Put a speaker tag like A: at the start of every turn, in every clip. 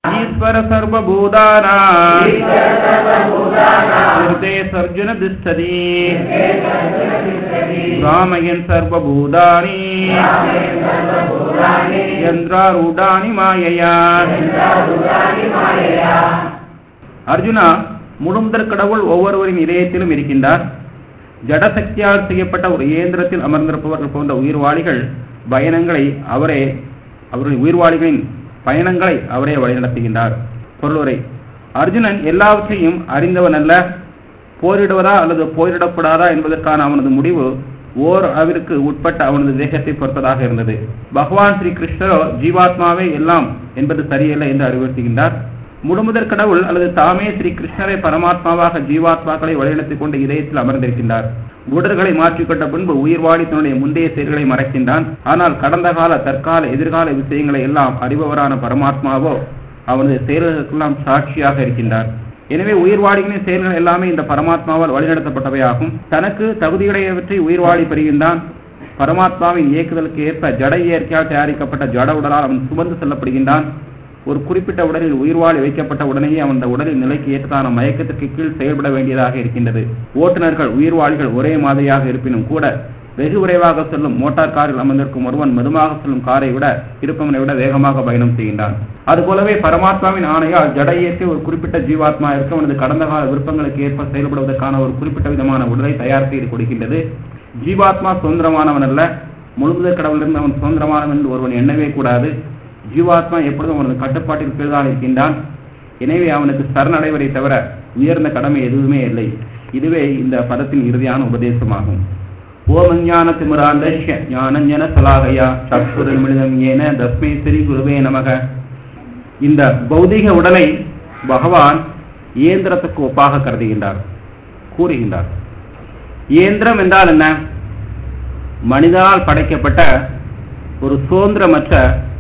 A: ஈஸ்வர சர்வபூதானா ஹிருதே சர்ஜுன திஷ்டதி ராமயன் சர்வபூதானி யந்திராரூடானி மாயையா அர்ஜுனா முழுமுதற் கடவுள் ஒவ்வொருவரின் இதயத்திலும் இருக்கின்றார் ஜடசக்தியால் செய்யப்பட்ட ஒரு இயந்திரத்தில் அமர்ந்திருப்பவர்கள் போன்ற உயிர்வாளிகள் பயணங்களை அவரே அவருடைய உயிர்வாளிகளின் பயணங்களை அவரே வழிநடத்துகின்றார் பொருளுரை அர்ஜுனன் எல்லாவற்றையும் அறிந்தவன் அல்ல போரிடுவதா அல்லது போரிடக்கூடாதா என்பதற்கான அவனது முடிவு ஓர் அளவிற்கு உட்பட்ட அவனது தேகத்தை பொறுத்ததாக இருந்தது பகவான் ஸ்ரீ கிருஷ்ணரோ ஜீவாத்மாவே எல்லாம் என்பது சரியல்ல என்று அறிவுறுத்துகின்றார் முழுமுதற் கடவுள் அல்லது தாமே ஸ்ரீ கிருஷ்ணரை பரமாத்மாவாக ஜீவாத்மாக்களை வழிநடத்திக் கொண்டு இதயத்தில் அமர்ந்திருக்கின்றார் உடல்களை மாற்றிக்கொண்ட பின்பு உயிர்வாழி தன்னுடைய முந்தைய செயல்களை மறைக்கின்றான் ஆனால் கடந்த கால தற்கால எதிர்கால விஷயங்களை எல்லாம் அறிபவரான பரமாத்மாவோ அவனது செயல்களுக்கெல்லாம் சாட்சியாக இருக்கின்றார் எனவே உயிர்வாளிகளின் செயல்கள் எல்லாமே இந்த பரமாத்மாவால் வழிநடத்தப்பட்டவையாகும் தனக்கு தகுதியுடையவற்றை உயிர்வாளி பெறுகின்றான் பரமாத்மாவின் இயக்குதலுக்கு ஏற்ப ஜட இயற்கையால் தயாரிக்கப்பட்ட ஜட உடலால் அவன் சுமந்து செல்லப்படுகின்றான் ஒரு குறிப்பிட்ட உடலில் உயிர்வாழி வைக்கப்பட்ட உடனேயே அவன் அந்த உடலின் நிலைக்கு ஏற்றதான மயக்கத்திற்கு கீழ் செயல்பட வேண்டியதாக இருக்கின்றது ஓட்டுநர்கள் உயிர்வாளிகள் ஒரே மாதிரியாக இருப்பினும் கூட வெகு விரைவாக செல்லும் மோட்டார் காரில் அமர்ந்திருக்கும் ஒருவன் மெதுவாக செல்லும் காரை விட இருப்பவனை விட வேகமாக பயணம் செய்கின்றான் அதுபோலவே பரமாத்மாவின் ஆணையால் ஜட இயற்கை ஒரு குறிப்பிட்ட ஜீவாத்மா இருக்க அவனது கடந்த கால விருப்பங்களுக்கு ஏற்ப செயல்படுவதற்கான ஒரு குறிப்பிட்ட விதமான உடலை தயார் செய்து கொடுக்கின்றது ஜீவாத்மா சுதந்திரமானவன் அல்ல முழுமுதற் கடவுளிலிருந்து அவன் சுதந்திரமானவன் என்று ஒருவன் எண்ணவே கூடாது ஜீவாத்மா எப்பொழுதும் அவனது கட்டுப்பாட்டில் கீழ்தான் இருக்கின்றான் எனவே அவனுக்கு சரணடைவதை தவிர உயர்ந்த கடமை எதுவுமே இல்லை இதுவே இந்த பதத்தின் இறுதியான உபதேசமாகும் ஓமஞான திமிராந்தஷ்ய ஞானஞ்சன சலாகையா சத்புரமிழிதம் ஏன தஸ்மை ஸ்ரீ குருவே நமக இந்த பௌதிக உடலை பகவான் இயந்திரத்துக்கு ஒப்பாக கருதுகின்றார் கூறுகின்றார் இயந்திரம் என்றால் என்ன மனிதனால் படைக்கப்பட்ட ஒரு சுதந்திரமற்ற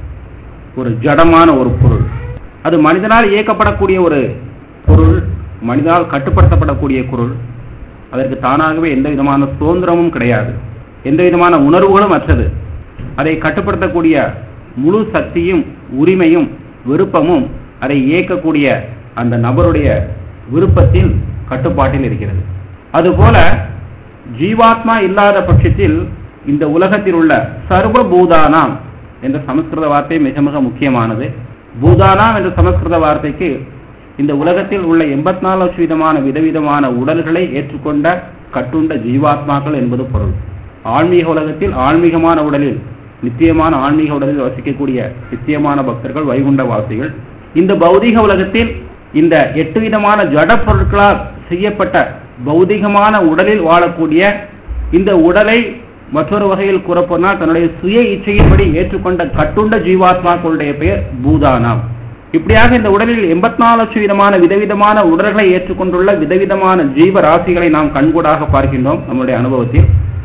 A: ஒரு ஜடமான ஒரு பொருள் அது மனிதனால் இயக்கப்படக்கூடிய ஒரு பொருள் மனிதனால் கட்டுப்படுத்தப்படக்கூடிய பொருள் அதற்கு தானாகவே எந்த விதமான சுதந்திரமும் கிடையாது எந்த விதமான உணர்வுகளும் அற்றது அதை கட்டுப்படுத்தக்கூடிய முழு சக்தியும் உரிமையும் விருப்பமும் அதை இயக்கக்கூடிய அந்த நபருடைய விருப்பத்தில் கட்டுப்பாட்டில் இருக்கிறது அதுபோல ஜீவாத்மா இல்லாத பட்சத்தில் இந்த உலகத்தில் உள்ள சர்வ பூதானாம் என்ற சமஸ்கிருத வார்த்தை மிக மிக முக்கியமானது பூதானாம் என்ற சமஸ்கிருத வார்த்தைக்கு இந்த உலகத்தில் உள்ள எண்பத்தி நாலு விதமான விதவிதமான உடல்களை ஏற்றுக்கொண்ட கட்டுண்ட ஜீவாத்மாக்கள் என்பது பொருள் ஆன்மீக உலகத்தில் ஆன்மீகமான உடலில் நித்தியமான ஆன்மீக உடலில் வசிக்கக்கூடிய நித்தியமான பக்தர்கள் வைகுண்ட வாசிகள் இந்த பௌதிக உலகத்தில் இந்த எட்டு விதமான ஜட பொருட்களால் செய்யப்பட்ட பௌதிகமான உடலில் வாழக்கூடிய இந்த உடலை மற்றொரு வகையில் கூறப்போனால் தன்னுடைய சுய இச்சையின்படி ஏற்றுக்கொண்ட கட்டுண்ட ஜீவாத்மாக்களுடைய பெயர் பூதானாம் இப்படியாக இந்த உடலில் எண்பத்தி நாலு லட்சம் விதமான விதவிதமான உடல்களை ஏற்றுக்கொண்டுள்ள விதவிதமான ஜீவ ராசிகளை நாம் கண்கூடாக பார்க்கின்றோம் நம்முடைய அனுபவத்தில்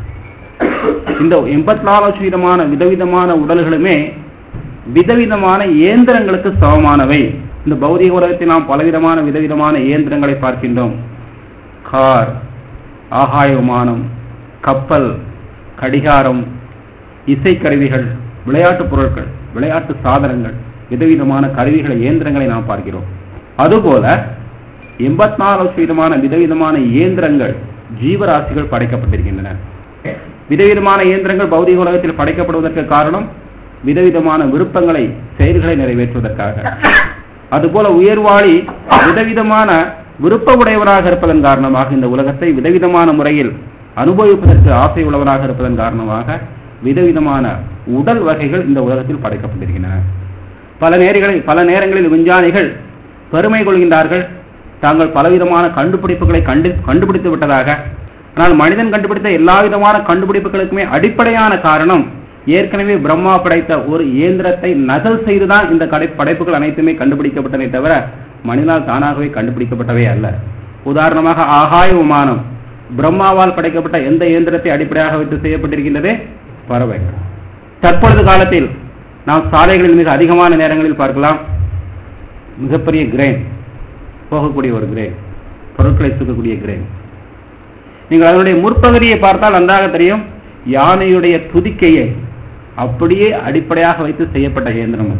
A: இந்த எண்பத்தி நாலு லட்சம் விதமான விதவிதமான உடல்களுமே விதவிதமான இயந்திரங்களுக்கு சமமானவை இந்த பௌதிக உலகத்தில் நாம் பலவிதமான விதவிதமான இயந்திரங்களை பார்க்கின்றோம் கார் ஆகாய விமானம் கப்பல் கடிகாரம் இசைக்கருவிகள் விளையாட்டுப் பொருட்கள் விளையாட்டு சாதனங்கள் விதவிதமான கருவிகளை இயந்திரங்களை நாம் பார்க்கிறோம் அதுபோல எண்பத்தி நாலு விதமான விதவிதமான இயந்திரங்கள் ஜீவராசிகள் படைக்கப்பட்டிருக்கின்றன விதவிதமான இயந்திரங்கள் பௌதிக உலகத்தில் படைக்கப்படுவதற்கு காரணம் விதவிதமான விருப்பங்களை செயல்களை நிறைவேற்றுவதற்காக அதுபோல உயர்வாளி விதவிதமான விருப்ப உடையவராக இருப்பதன் காரணமாக இந்த உலகத்தை விதவிதமான முறையில் அனுபவிப்பதற்கு ஆசை உள்ளவராக இருப்பதன் காரணமாக விதவிதமான உடல் வகைகள் இந்த உலகத்தில் படைக்கப்பட்டிருக்கின்றன பல நேரங்களில் பல நேரங்களில் விஞ்ஞானிகள் பெருமை கொள்கின்றார்கள் தாங்கள் பலவிதமான கண்டுபிடிப்புகளை கண்டு கண்டுபிடித்து விட்டதாக ஆனால் மனிதன் கண்டுபிடித்த எல்லா விதமான கண்டுபிடிப்புகளுக்குமே அடிப்படையான காரணம் ஏற்கனவே பிரம்மா படைத்த ஒரு இயந்திரத்தை நகல் செய்துதான் இந்த கடை படைப்புகள் அனைத்துமே கண்டுபிடிக்கப்பட்டனே தவிர மனிதனால் தானாகவே கண்டுபிடிக்கப்பட்டவே அல்ல உதாரணமாக ஆகாய விமானம் பிரம்மாவால் படைக்கப்பட்ட எந்த இயந்திரத்தை அடிப்படையாக வைத்து செய்யப்பட்டிருக்கின்றதே பறவைகள் தற்பொழுது காலத்தில் நாம் சாலைகளில் மிக அதிகமான நேரங்களில் பார்க்கலாம் மிகப்பெரிய கிரெயின் போகக்கூடிய ஒரு கிரெயின் பொருட்களை தூக்கக்கூடிய கிரெயின் நீங்கள் அதனுடைய முற்பகுதியை பார்த்தால் நன்றாக தெரியும் யானையுடைய துதிக்கையை அப்படியே அடிப்படையாக வைத்து செய்யப்பட்ட இயந்திரம் அது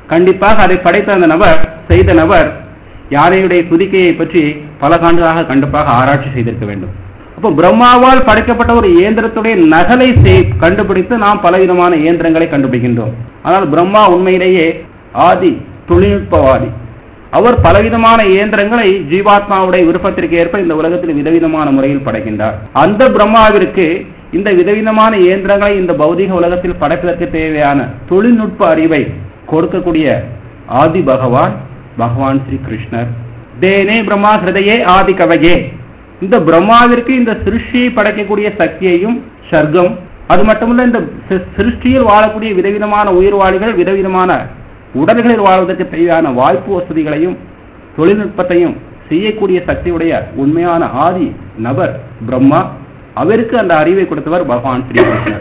A: கண்டிப்பாக அதை படைத்த அந்த நபர் செய்த நபர் யானையுடைய துதிக்கையை பற்றி பல ஆண்டுகளாக கண்டிப்பாக ஆராய்ச்சி செய்திருக்க வேண்டும் அப்போ பிரம்மாவால் படைக்கப்பட்ட ஒரு இயந்திரத்துடைய நகலை செய்- கண்டுபிடித்து நாம் பலவிதமான இயந்திரங்களை கண்டுபிடிக்கின்றோம் ஆனால் பிரம்மா உண்மையிலேயே ஆதி தொழில்நுட்பவாதி அவர் பலவிதமான இயந்திரங்களை ஜீவாத்மாவுடைய விருப்பத்திற்கு ஏற்ப இந்த உலகத்தில் விதவிதமான முறையில் படைக்கின்றார் அந்த பிரம்மாவிற்கு இந்த விதவிதமான இயந்திரங்களை இந்த பௌதிக உலகத்தில் படைப்பதற்கு தேவையான தொழில்நுட்ப அறிவை கொடுக்கக்கூடிய ஆதி பகவான் பகவான் ஸ்ரீ கிருஷ்ணர் தேனே பிரம்மா ஹிருதயே ஆதி கவகே இந்த பிரம்மாவிற்கு இந்த சிருஷ்டியை படைக்கக்கூடிய சக்தியையும் சர்க்கம் அது மட்டுமல்ல இந்த சி- சிருஷ்டியில் வாழக்கூடிய விதவிதமான உயிர்வாளிகள் விதவிதமான உடல்களில் வாழ்வதற்கு தேவையான வாய்ப்பு வசதிகளையும் தொழில்நுட்பத்தையும் செய்யக்கூடிய சக்தியுடைய உண்மையான ஆதி நபர் பிரம்மா அவருக்கு அந்த அறிவை கொடுத்தவர் பகவான் ஸ்ரீ கிருஷ்ணர்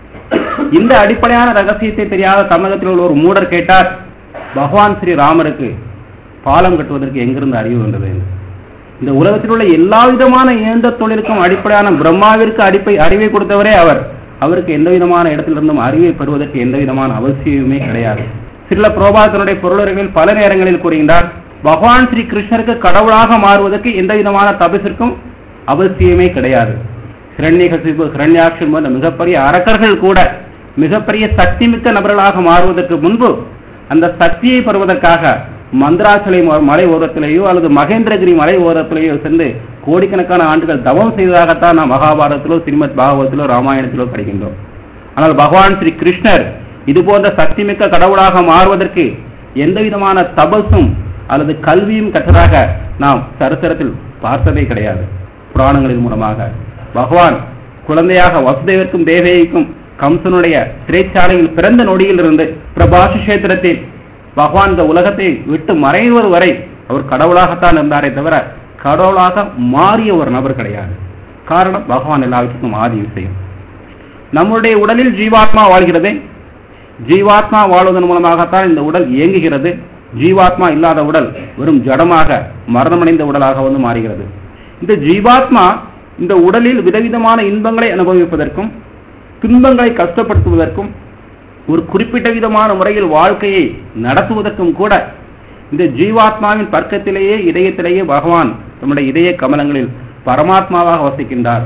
A: இந்த அடிப்படையான ரகசியத்தை தெரியாத தமிழகத்தில் உள்ள ஒரு மூடர் கேட்டார் பகவான் ஸ்ரீ ராமருக்கு பாலம் கட்டுவதற்கு எங்கிருந்து அறிவு வந்தது என்று இந்த உலகத்தில் உள்ள எல்லா விதமான இயந்திர தொழிலுக்கும் அடிப்படையான பிரம்மாவிற்கு அடிப்பை அறிவை கொடுத்தவரே அவர் அவருக்கு எந்த விதமான இடத்திலிருந்தும் அறிவை பெறுவதற்கு எந்த விதமான அவசியமே கிடையாது சில புரோபாதனுடைய பொருளுரைகளில் பல நேரங்களில் கூறுகின்றார் பகவான் ஸ்ரீ கிருஷ்ணருக்கு கடவுளாக மாறுவதற்கு எந்த விதமான தபசிற்கும் அவசியமே கிடையாது ஹிரண்யகசிபு ஹிரண்யாட்சன் போன்ற மிகப்பெரிய அரக்கர்கள் கூட மிகப்பெரிய சக்தி மிக்க நபர்களாக மாறுவதற்கு முன்பு அந்த சக்தியை பெறுவதற்காக மந்திராச்சலை ம- மலை ஓரத்திலேயோ அல்லது மகேந்திரகிரி மலை ஓரத்திலேயோ சென்று கோடிக்கணக்கான ஆண்டுகள் தவம் செய்ததாகத்தான் நாம் மகாபாரதத்திலோ ஸ்ரீமத் பாகவத்திலோ ராமாயணத்திலோ படிக்கின்றோம் ஆனால் பகவான் ஸ்ரீ கிருஷ்ணர் இது போன்ற சக்திமிக்க கடவுளாக மாறுவதற்கு எந்த விதமான தபசும் அல்லது கல்வியும் கற்றதாக நாம் சரித்திரத்தில் பார்த்ததே கிடையாது புராணங்களின் மூலமாக பகவான் குழந்தையாக வசுதேவருக்கும் தேவகிக்கும் கம்சனுடைய சிறைச்சாலையில் பிறந்த நொடியிலிருந்து பிரபாஷ கஷேத்திரத்தில் பகவான் இந்த உலகத்தை விட்டு மறைவது வரை அவர் கடவுளாகத்தான் இருந்தாரே தவிர கடவுளாக மாறிய ஒரு நபர் கிடையாது காரணம் பகவான் எல்லாவற்றுக்கும் ஆதி விஷயம் நம்முடைய உடலில் ஜீவாத்மா வாழ்கிறது ஜீவாத்மா வாழ்வதன் மூலமாகத்தான் இந்த உடல் இயங்குகிறது ஜீவாத்மா இல்லாத உடல் வெறும் ஜடமாக மரணமடைந்த உடலாக வந்து மாறுகிறது இந்த ஜீவாத்மா இந்த உடலில் விதவிதமான இன்பங்களை அனுபவிப்பதற்கும் துன்பங்களை கஷ்டப்படுத்துவதற்கும் ஒரு குறிப்பிட்ட விதமான முறையில் வாழ்க்கையை நடத்துவதற்கும் கூட இந்த ஜீவாத்மாவின் பர்க்கத்திலேயே இதயத்திலேயே பகவான் நம்முடைய இதய கமலங்களில் பரமாத்மாவாக வசிக்கின்றார்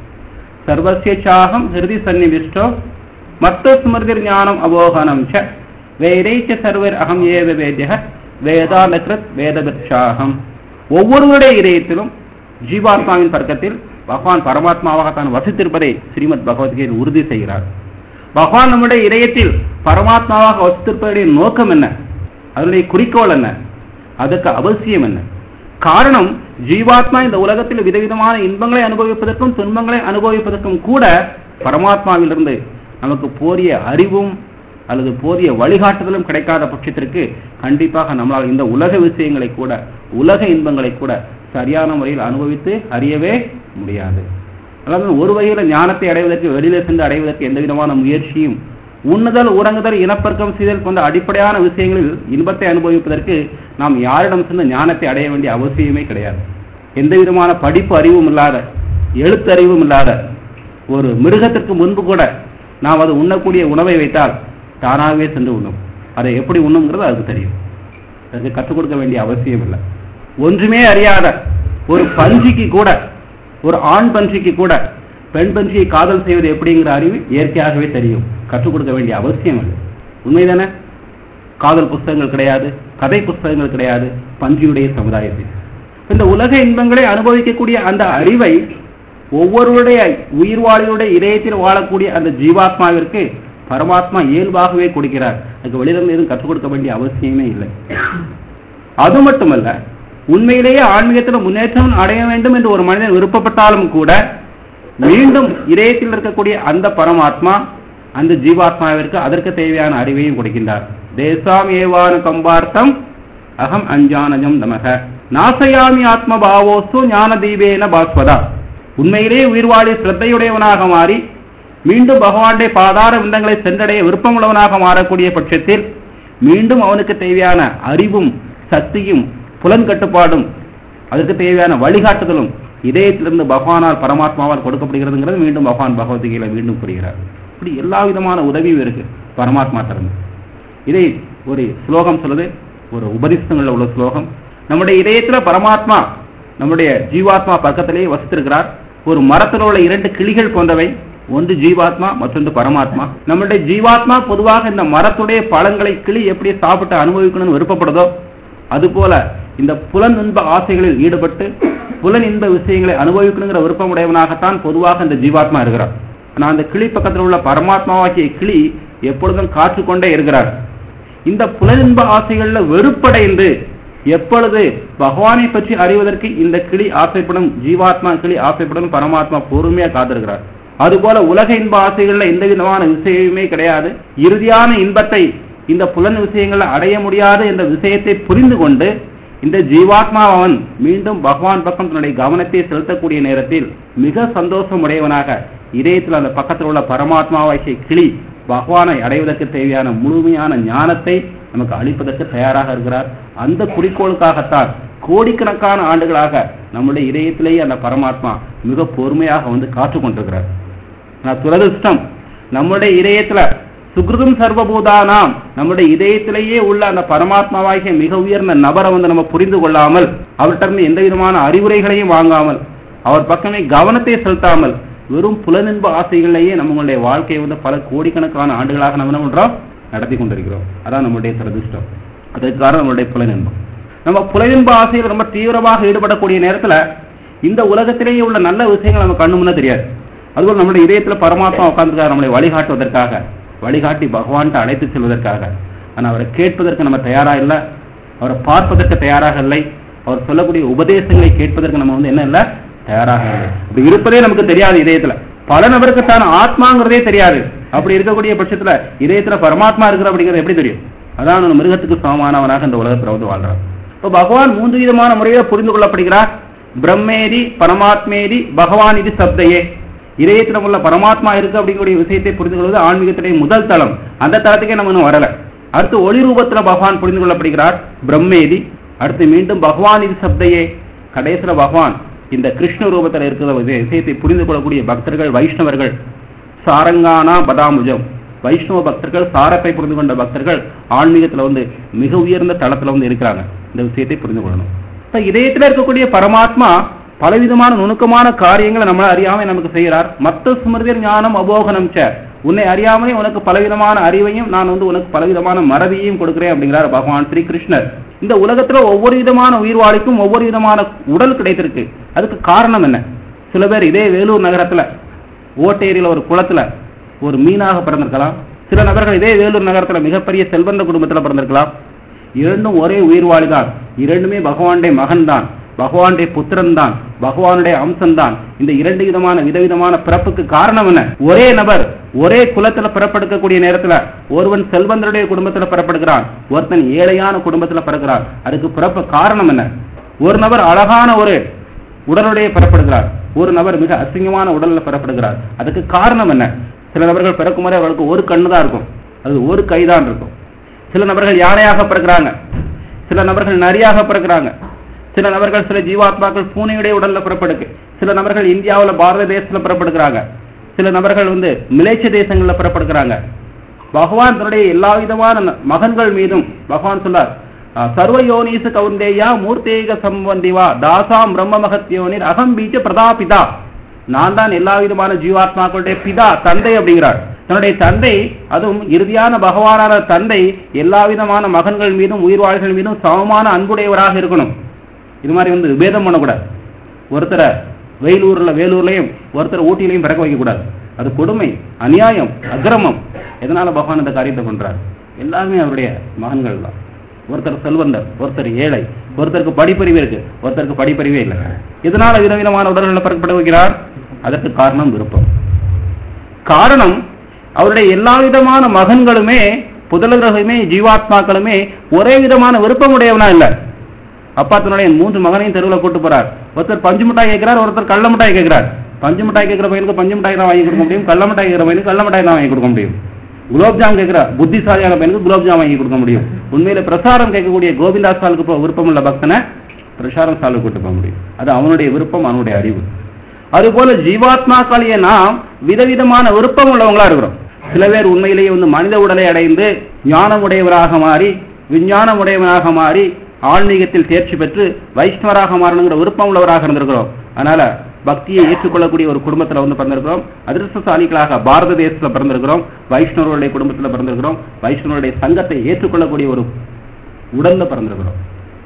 A: சர்வசிய சாகம் ஹிருதி சந்நிவிஷ்டோ மத்த ஸ்மிருதிர் ஞானம் அபோகனம் ச வேதைச்ச சர்வர் அகம் ஏவ வேத்ய வேதாலகிருத் வேதபிர்ஷாகம் ஒவ்வொருவருடைய இதயத்திலும் ஜீவாத்மாவின் பர்க்கத்தில் பகவான் பரமாத்மாவாக தான் வசித்திருப்பதை ஸ்ரீமத் பகவத்கீதை உறுதி செய்கிறார் பகவான் நம்முடைய இதயத்தில் பரமாத்மாவாக வசித்திருப்பதுடைய நோக்கம் என்ன அதனுடைய குறிக்கோள் என்ன அதற்கு அவசியம் என்ன காரணம் ஜீவாத்மா இந்த உலகத்தில் விதவிதமான இன்பங்களை அனுபவிப்பதற்கும் துன்பங்களை அனுபவிப்பதற்கும் கூட பரமாத்மாவிலிருந்து நமக்கு போதிய அறிவும் அல்லது போதிய வழிகாட்டுதலும் கிடைக்காத பட்சத்திற்கு கண்டிப்பாக நம்மளால் இந்த உலக விஷயங்களை கூட உலக இன்பங்களை கூட சரியான முறையில் அனுபவித்து அறியவே முடியாது அதாவது ஒரு வகையில ஞானத்தை அடைவதற்கு வெளியில சென்று அடைவதற்கு எந்த விதமான முயற்சியும் உண்ணுதல் உறங்குதல் இனப்பெருக்கம் செய்தல் போன்ற அடிப்படையான விஷயங்களில் இன்பத்தை அனுபவிப்பதற்கு நாம் யாரிடம் சென்று ஞானத்தை அடைய வேண்டிய அவசியமே கிடையாது எந்த விதமான படிப்பு அறிவும் இல்லாத எழுத்தறிவும் இல்லாத ஒரு மிருகத்திற்கு முன்பு கூட நாம் அது உண்ணக்கூடிய உணவை வைத்தால் தானாகவே சென்று உண்ணும் அதை எப்படி உண்ணுங்கிறது அதுக்கு தெரியும் அதுக்கு கற்றுக் கொடுக்க வேண்டிய அவசியம் இல்லை ஒன்றுமே அறியாத ஒரு பன்றிக்கு கூட ஒரு ஆண் பன்றிக்கு கூட பெண் பன்றியை காதல் செய்வது எப்படிங்கிற அறிவு இயற்கையாகவே தெரியும் கற்றுக் கொடுக்க வேண்டிய அவசியம் இல்லை உண்மைதானே காதல் புஸ்தகங்கள் கிடையாது கதை புஸ்தகங்கள் கிடையாது பன்றியுடைய சமுதாயத்தில் இந்த உலக இன்பங்களை அனுபவிக்கக்கூடிய அந்த அறிவை ஒவ்வொருவருடைய உயிர்வாளியுடைய இதயத்தில் வாழக்கூடிய அந்த ஜீவாத்மாவிற்கு பரமாத்மா இயல்பாகவே கொடுக்கிறார் அதுக்கு வெளியிலிருந்து எதுவும் கற்றுக் கொடுக்க வேண்டிய அவசியமே இல்லை அது மட்டுமல்ல உண்மையிலேயே ஆன்மீகத்தில் முன்னேற்றம் அடைய வேண்டும் என்று ஒரு மனிதன் விருப்பப்பட்டாலும் கூட மீண்டும் இதயத்தில் இருக்கக்கூடிய அந்த பரமாத்மா அந்த ஜீவாத்மாவிற்கு அதற்கு தேவையான அறிவையும் கொடுக்கின்றார் தேசாம் ஏவான கம்பார்த்தம் அகம் அஞ்சானஜம் நமக நாசயாமி ஆத்ம பாவோஸ்து ஞான தீபேன பாஸ்வதா உண்மையிலே உயிர்வாழி சிரத்தையுடையவனாக மாறி மீண்டும் பகவானுடைய பாதார விந்தங்களை சென்றடைய விருப்பமுள்ளவனாக மாறக்கூடிய பட்சத்தில் மீண்டும் அவனுக்கு தேவையான அறிவும் சக்தியும் புலன் கட்டுப்பாடும் அதற்கு தேவையான வழிகாட்டுதலும் இதயத்திலிருந்து பகவானால் பரமாத்மாவால் கொடுக்கப்படுகிறதுங்கிறது மீண்டும் பகவான் பகவத்கீதையில மீண்டும் கூறுகிறார் இப்படி எல்லா விதமான உதவியும் இருக்கு பரமாத்மா திறந்து இதை ஒரு ஸ்லோகம் சொல்லுது ஒரு உபதிஷ்டங்கள்ல உள்ள ஸ்லோகம் நம்முடைய இதயத்துல பரமாத்மா நம்முடைய ஜீவாத்மா பக்கத்திலேயே வசித்திருக்கிறார் ஒரு மரத்தில் உள்ள இரண்டு கிளிகள் போன்றவை ஒன்று ஜீவாத்மா மற்றொன்று பரமாத்மா நம்முடைய ஜீவாத்மா பொதுவாக இந்த மரத்துடைய பழங்களை கிளி எப்படி சாப்பிட்டு அனுபவிக்கணும்னு விருப்பப்படுதோ அதுபோல இந்த புலன் இன்ப ஆசைகளில் ஈடுபட்டு புலன் இன்ப விஷயங்களை அனுபவிக்கணுங்கிற விருப்பமுடையவனாகத்தான் பொதுவாக இந்த ஜீவாத்மா இருக்கிறார் ஆனால் அந்த கிளி பக்கத்தில் உள்ள பரமாத்மாவாக்கிய கிளி எப்பொழுதும் காற்றுக்கொண்டே இருக்கிறார் இந்த புலனின்ப ஆசைகள்ல வெறுப்படைந்து எப்பொழுது பகவானை பற்றி அறிவதற்கு இந்த கிளி ஆசைப்படும் ஜீவாத்மா கிளி ஆசைப்படும் பரமாத்மா பொறுமையா காத்திருக்கிறார் அதுபோல உலக இன்ப ஆசைகள்ல எந்த விதமான விஷயமே கிடையாது இறுதியான இன்பத்தை இந்த புலன் விஷயங்களை அடைய முடியாது என்ற விஷயத்தை புரிந்து கொண்டு இந்த ஜீவாத்மா அவன் மீண்டும் பகவான் பக்கம் தன்னுடைய கவனத்தை செலுத்தக்கூடிய நேரத்தில் மிக சந்தோஷமுடையவனாக இதயத்தில் அந்த பக்கத்தில் உள்ள பரமாத்மாவாகிய கிளி பகவானை அடைவதற்கு தேவையான முழுமையான ஞானத்தை நமக்கு அளிப்பதற்கு தயாராக இருக்கிறார் அந்த குறிக்கோளுக்காகத்தான் கோடிக்கணக்கான ஆண்டுகளாக நம்முடைய இதயத்திலேயே அந்த பரமாத்மா மிக பொறுமையாக வந்து காத்து கொண்டிருக்கிறார் நான் துரதிருஷ்டம் நம்முடைய இதயத்துல சுகிருதம் சர்வபூதானாம் நம்முடைய இதயத்திலேயே உள்ள அந்த பரமாத்மாவாகிய மிக உயர்ந்த நபரை வந்து நம்ம புரிந்து கொள்ளாமல் அவர்கிட்ட இருந்து எந்த விதமான அறிவுரைகளையும் வாங்காமல் அவர் பக்கமே கவனத்தை செலுத்தாமல் வெறும் புலனின்ப ஆசைகளையே நம்மளுடைய வாழ்க்கையை வந்து பல கோடிக்கணக்கான ஆண்டுகளாக நம்ம என்ன பண்றோம் நடத்தி கொண்டிருக்கிறோம் அதான் நம்முடைய துரதிருஷ்டம் அதற்கு காரணம் நம்மளுடைய புலனின்பம் நம்ம புலனின்ப ஆசையில் ரொம்ப தீவிரமாக ஈடுபடக்கூடிய நேரத்துல இந்த உலகத்திலேயே உள்ள நல்ல விஷயங்கள் நம்ம கண்ணு முன்ன தெரியாது அதுபோல் நம்முடைய இதயத்துல பரமாத்மா உட்கார்ந்துருக்காரு நம்மளை வழிகாட்டுவதற்காக வழிகாட்டி பகவான்கிட்ட அழைத்து செல்வதற்காக ஆனால் அவரை கேட்பதற்கு நம்ம தயாரா இல்லை அவரை பார்ப்பதற்கு தயாராக இல்லை அவர் சொல்லக்கூடிய உபதேசங்களை கேட்பதற்கு நம்ம வந்து என்ன இல்லை தயாராக இல்லை இப்படி இருப்பதே நமக்கு தெரியாது இதயத்துல பல நபருக்கு தான் ஆத்மாங்கிறதே தெரியாது அப்படி இருக்கக்கூடிய பட்சத்துல இதயத்துல பரமாத்மா இருக்கிற அப்படிங்கிறது எப்படி தெரியும் அதான் அந்த மிருகத்துக்கு சமமானவனாக இந்த உலகத்துல வந்து வாழ்றான் இப்போ பகவான் மூன்று விதமான முறையில் புரிந்து கொள்ளப்படுகிறார் பிரம்மேதி பரமாத்மேதி பகவான் இது சப்தையே இதயத்தில் உள்ள பரமாத்மா இருக்கு அப்படிங்கக்கூடிய விஷயத்தை புரிந்து கொள்வது ஆன்மீகத்துடைய முதல் தளம் அந்த தளத்துக்கே நம்ம இன்னும் வரல அடுத்து ஒளி ரூபத்துல பகவான் புரிந்து கொள்ளப்படுகிறார் பிரம்மேதி அடுத்து மீண்டும் பகவான் இது சப்தையே கடைசியில பகவான் இந்த கிருஷ்ண ரூபத்தில் இருக்கிற விஷய- விஷயத்தை புரிந்து கொள்ளக்கூடிய பக்தர்கள் வைஷ்ணவர்கள் சாரங்கானா பதாமுஜம் வைஷ்ணவ பக்தர்கள் சாரத்தை புரிந்து கொண்ட பக்தர்கள் ஆன்மீகத்துல வந்து மிக உயர்ந்த தளத்துல வந்து இருக்கிறாங்க இந்த விஷயத்தை புரிந்து கொள்ளணும் இப்ப இதயத்துல இருக்கக்கூடிய பரமாத்மா பலவிதமான நுணுக்கமான காரியங்களை நம்மள அறியாம நமக்கு செய்கிறார் மத்த ஸ்மிருதிர் ஞானம் அபோகனம் ச உன்னை அறியாமலே உனக்கு பலவிதமான அறிவையும் நான் வந்து உனக்கு பலவிதமான மறதியையும் கொடுக்கிறேன் அப்படிங்கிறார் பகவான் ஸ்ரீ கிருஷ்ணர் இந்த உலகத்துல ஒவ்வொரு விதமான உயிர்வாளிக்கும் ஒவ்வொரு விதமான உடல் கிடைத்திருக்கு அதுக்கு காரணம் என்ன சில பேர் இதே வேலூர் நகரத்துல ஓட்டேரியில ஒரு குளத்துல ஒரு மீனாக பிறந்திருக்கலாம் சில நபர்கள் இதே வேலூர் நகரத்துல மிகப்பெரிய செல்வந்த குடும்பத்துல பிறந்திருக்கலாம் இரண்டும் ஒரே உயிர்வாளி தான் இரண்டுமே பகவானுடைய மகன் தான் பகவானுடைய புத்திரன் தான் பகவானுடைய அம்சம் தான் இந்த இரண்டு விதமான விதவிதமான பிறப்புக்கு காரணம் என்ன ஒரே நபர் ஒரே குலத்துல பிறப்பெடுக்கக்கூடிய நேரத்துல ஒருவன் செல்வந்தருடைய குடும்பத்துல பிறப்படுகிறான் ஒருத்தன் ஏழையான குடும்பத்துல பிறக்கிறான் அதுக்கு பிறப்பு காரணம் என்ன ஒரு நபர் அழகான ஒரு உடலுடைய பிறப்படுகிறார் ஒரு நபர் மிக அசிங்கமான உடல்ல பிறப்படுகிறார் அதுக்கு காரணம் என்ன சில நபர்கள் பிறக்கும் வரை அவர்களுக்கு ஒரு கண்ணு தான் இருக்கும் அது ஒரு கை தான் இருக்கும் சில நபர்கள் யானையாக பிறக்கிறாங்க சில நபர்கள் நரியாக பிறக்கிறாங்க சில நபர்கள் சில ஜீவாத்மாக்கள் பூனையுடைய உடல்ல பிறப்படுக்கு சில நபர்கள் இந்தியாவுல பாரத தேசத்துல பிறப்படுகிறாங்க சில நபர்கள் வந்து மிலேச்ச தேசங்கள்ல பிறப்படுகிறாங்க பகவான் தன்னுடைய எல்லா விதமான ந- மகன்கள் மீதும் பகவான் சொன்னார் அஹ், சர்வ யோனீச கவுந்தேயா மூர்த்தேக சம்பந்திவா தாசாம் பிரம்ம மகத்யோனிர் அகம் பீஜ பிரதாபிதா நான் தான் எல்லா விதமான ஜீவாத்மாக்களுடைய பிதா தந்தை அப்படிங்கிறார் தன்னுடைய தந்தை அதுவும் இறுதியான பகவானான தந்தை எல்லா விதமான மகன்கள் மீதும் உயிர்வாழ்கள் மீதும் சமமான அன்புடையவராக இருக்கணும் இது மாதிரி வந்து விபேதம் பண்ணக்கூடாது ஒருத்தரை வெயிலூர்ல வேலூர்லயும் ஒருத்தரை ஊட்டியிலையும் பிறக்க வைக்கக்கூடாது அது கொடுமை அநியாயம் அக்கிரமம் எதனால பகவான் இந்த காரியத்தை பண்றார் எல்லாருமே அவருடைய மகன்கள் தான் ஒருத்தர் செல்வந்தர் ஒருத்தர் ஏழை ஒருத்தருக்கு படிப்பறிவு இருக்கு ஒருத்தருக்கு படிப்பறிவே இல்லை இதனால விதவிதமான உடல்களை பிறக்கப்பட வைக்கிறார் அதற்கு காரணம் விருப்பம் காரணம் அவருடைய எல்லா விதமான மகன்களுமே புதலர்களுமே ஜீவாத்மாக்களுமே ஒரே விதமான விருப்பமுடையவனா இல்ல அப்பா தன்னுடைய மூன்று மகனையும் தெருவில் கூட்டு போறார் ஒருத்தர் பஞ்சு மிட்டாய் கேட்கிறார் ஒருத்தர் கள்ள மிட்டாய் கேட்கிறார் பஞ்சு மிட்டாய் கேட்கிற பையனுக்கு பஞ்சு மிட்டாய் தான் வாங்கி கொடுக்க முடியும் கள்ள மிட்டாய் கேட்கிற பையனுக்கு கள்ள மிட்டாய் தான் வாங்கி கொடுக்க முடியும் குலோப்ஜாம் கேட்கிற புத்திசாலியான பையனுக்கு குலோப்ஜாம் வாங்கி கொடுக்க முடியும் உண்மையில பிரசாரம் கேட்கக்கூடிய கோவிந்தா சாலுக்கு போ- விருப்பமுள்ள பக்தனை பிரசாரம் சாலுக்கு கூட்டு போக முடியும் அது அவனுடைய விருப்பம் அவனுடைய அறிவு அதுபோல ஜீவாத்மாக்களிய நாம் விதவிதமான விருப்பம் உள்ளவங்களா இருக்கிறோம் சில பேர் உண்மையிலேயே வந்து மனித உடலை அடைந்து ஞானமுடையவராக மாறி விஞ்ஞானமுடையவராக மாறி ஆன்மீகத்தில் தேர்ச்சி பெற்று வைஷ்ணவராக மாறணுங்கிற விருப்பம் உள்ளவராக இருந்திருக்கிறோம் அதனால பக்தியை ஏற்றுக்கொள்ளக்கூடிய ஒரு குடும்பத்துல வந்து பிறந்திருக்கிறோம் அதிர்ஷ்டசாலிகளாக பாரத தேசத்துல பிறந்திருக்கிறோம் வைஷ்ணவர்களுடைய குடும்பத்துல பிறந்திருக்கிறோம் வைஷ்ணவருடைய சங்கத்தை ஏற்றுக்கொள்ளக்கூடிய ஒரு உடல்ல பிறந்திருக்கிறோம்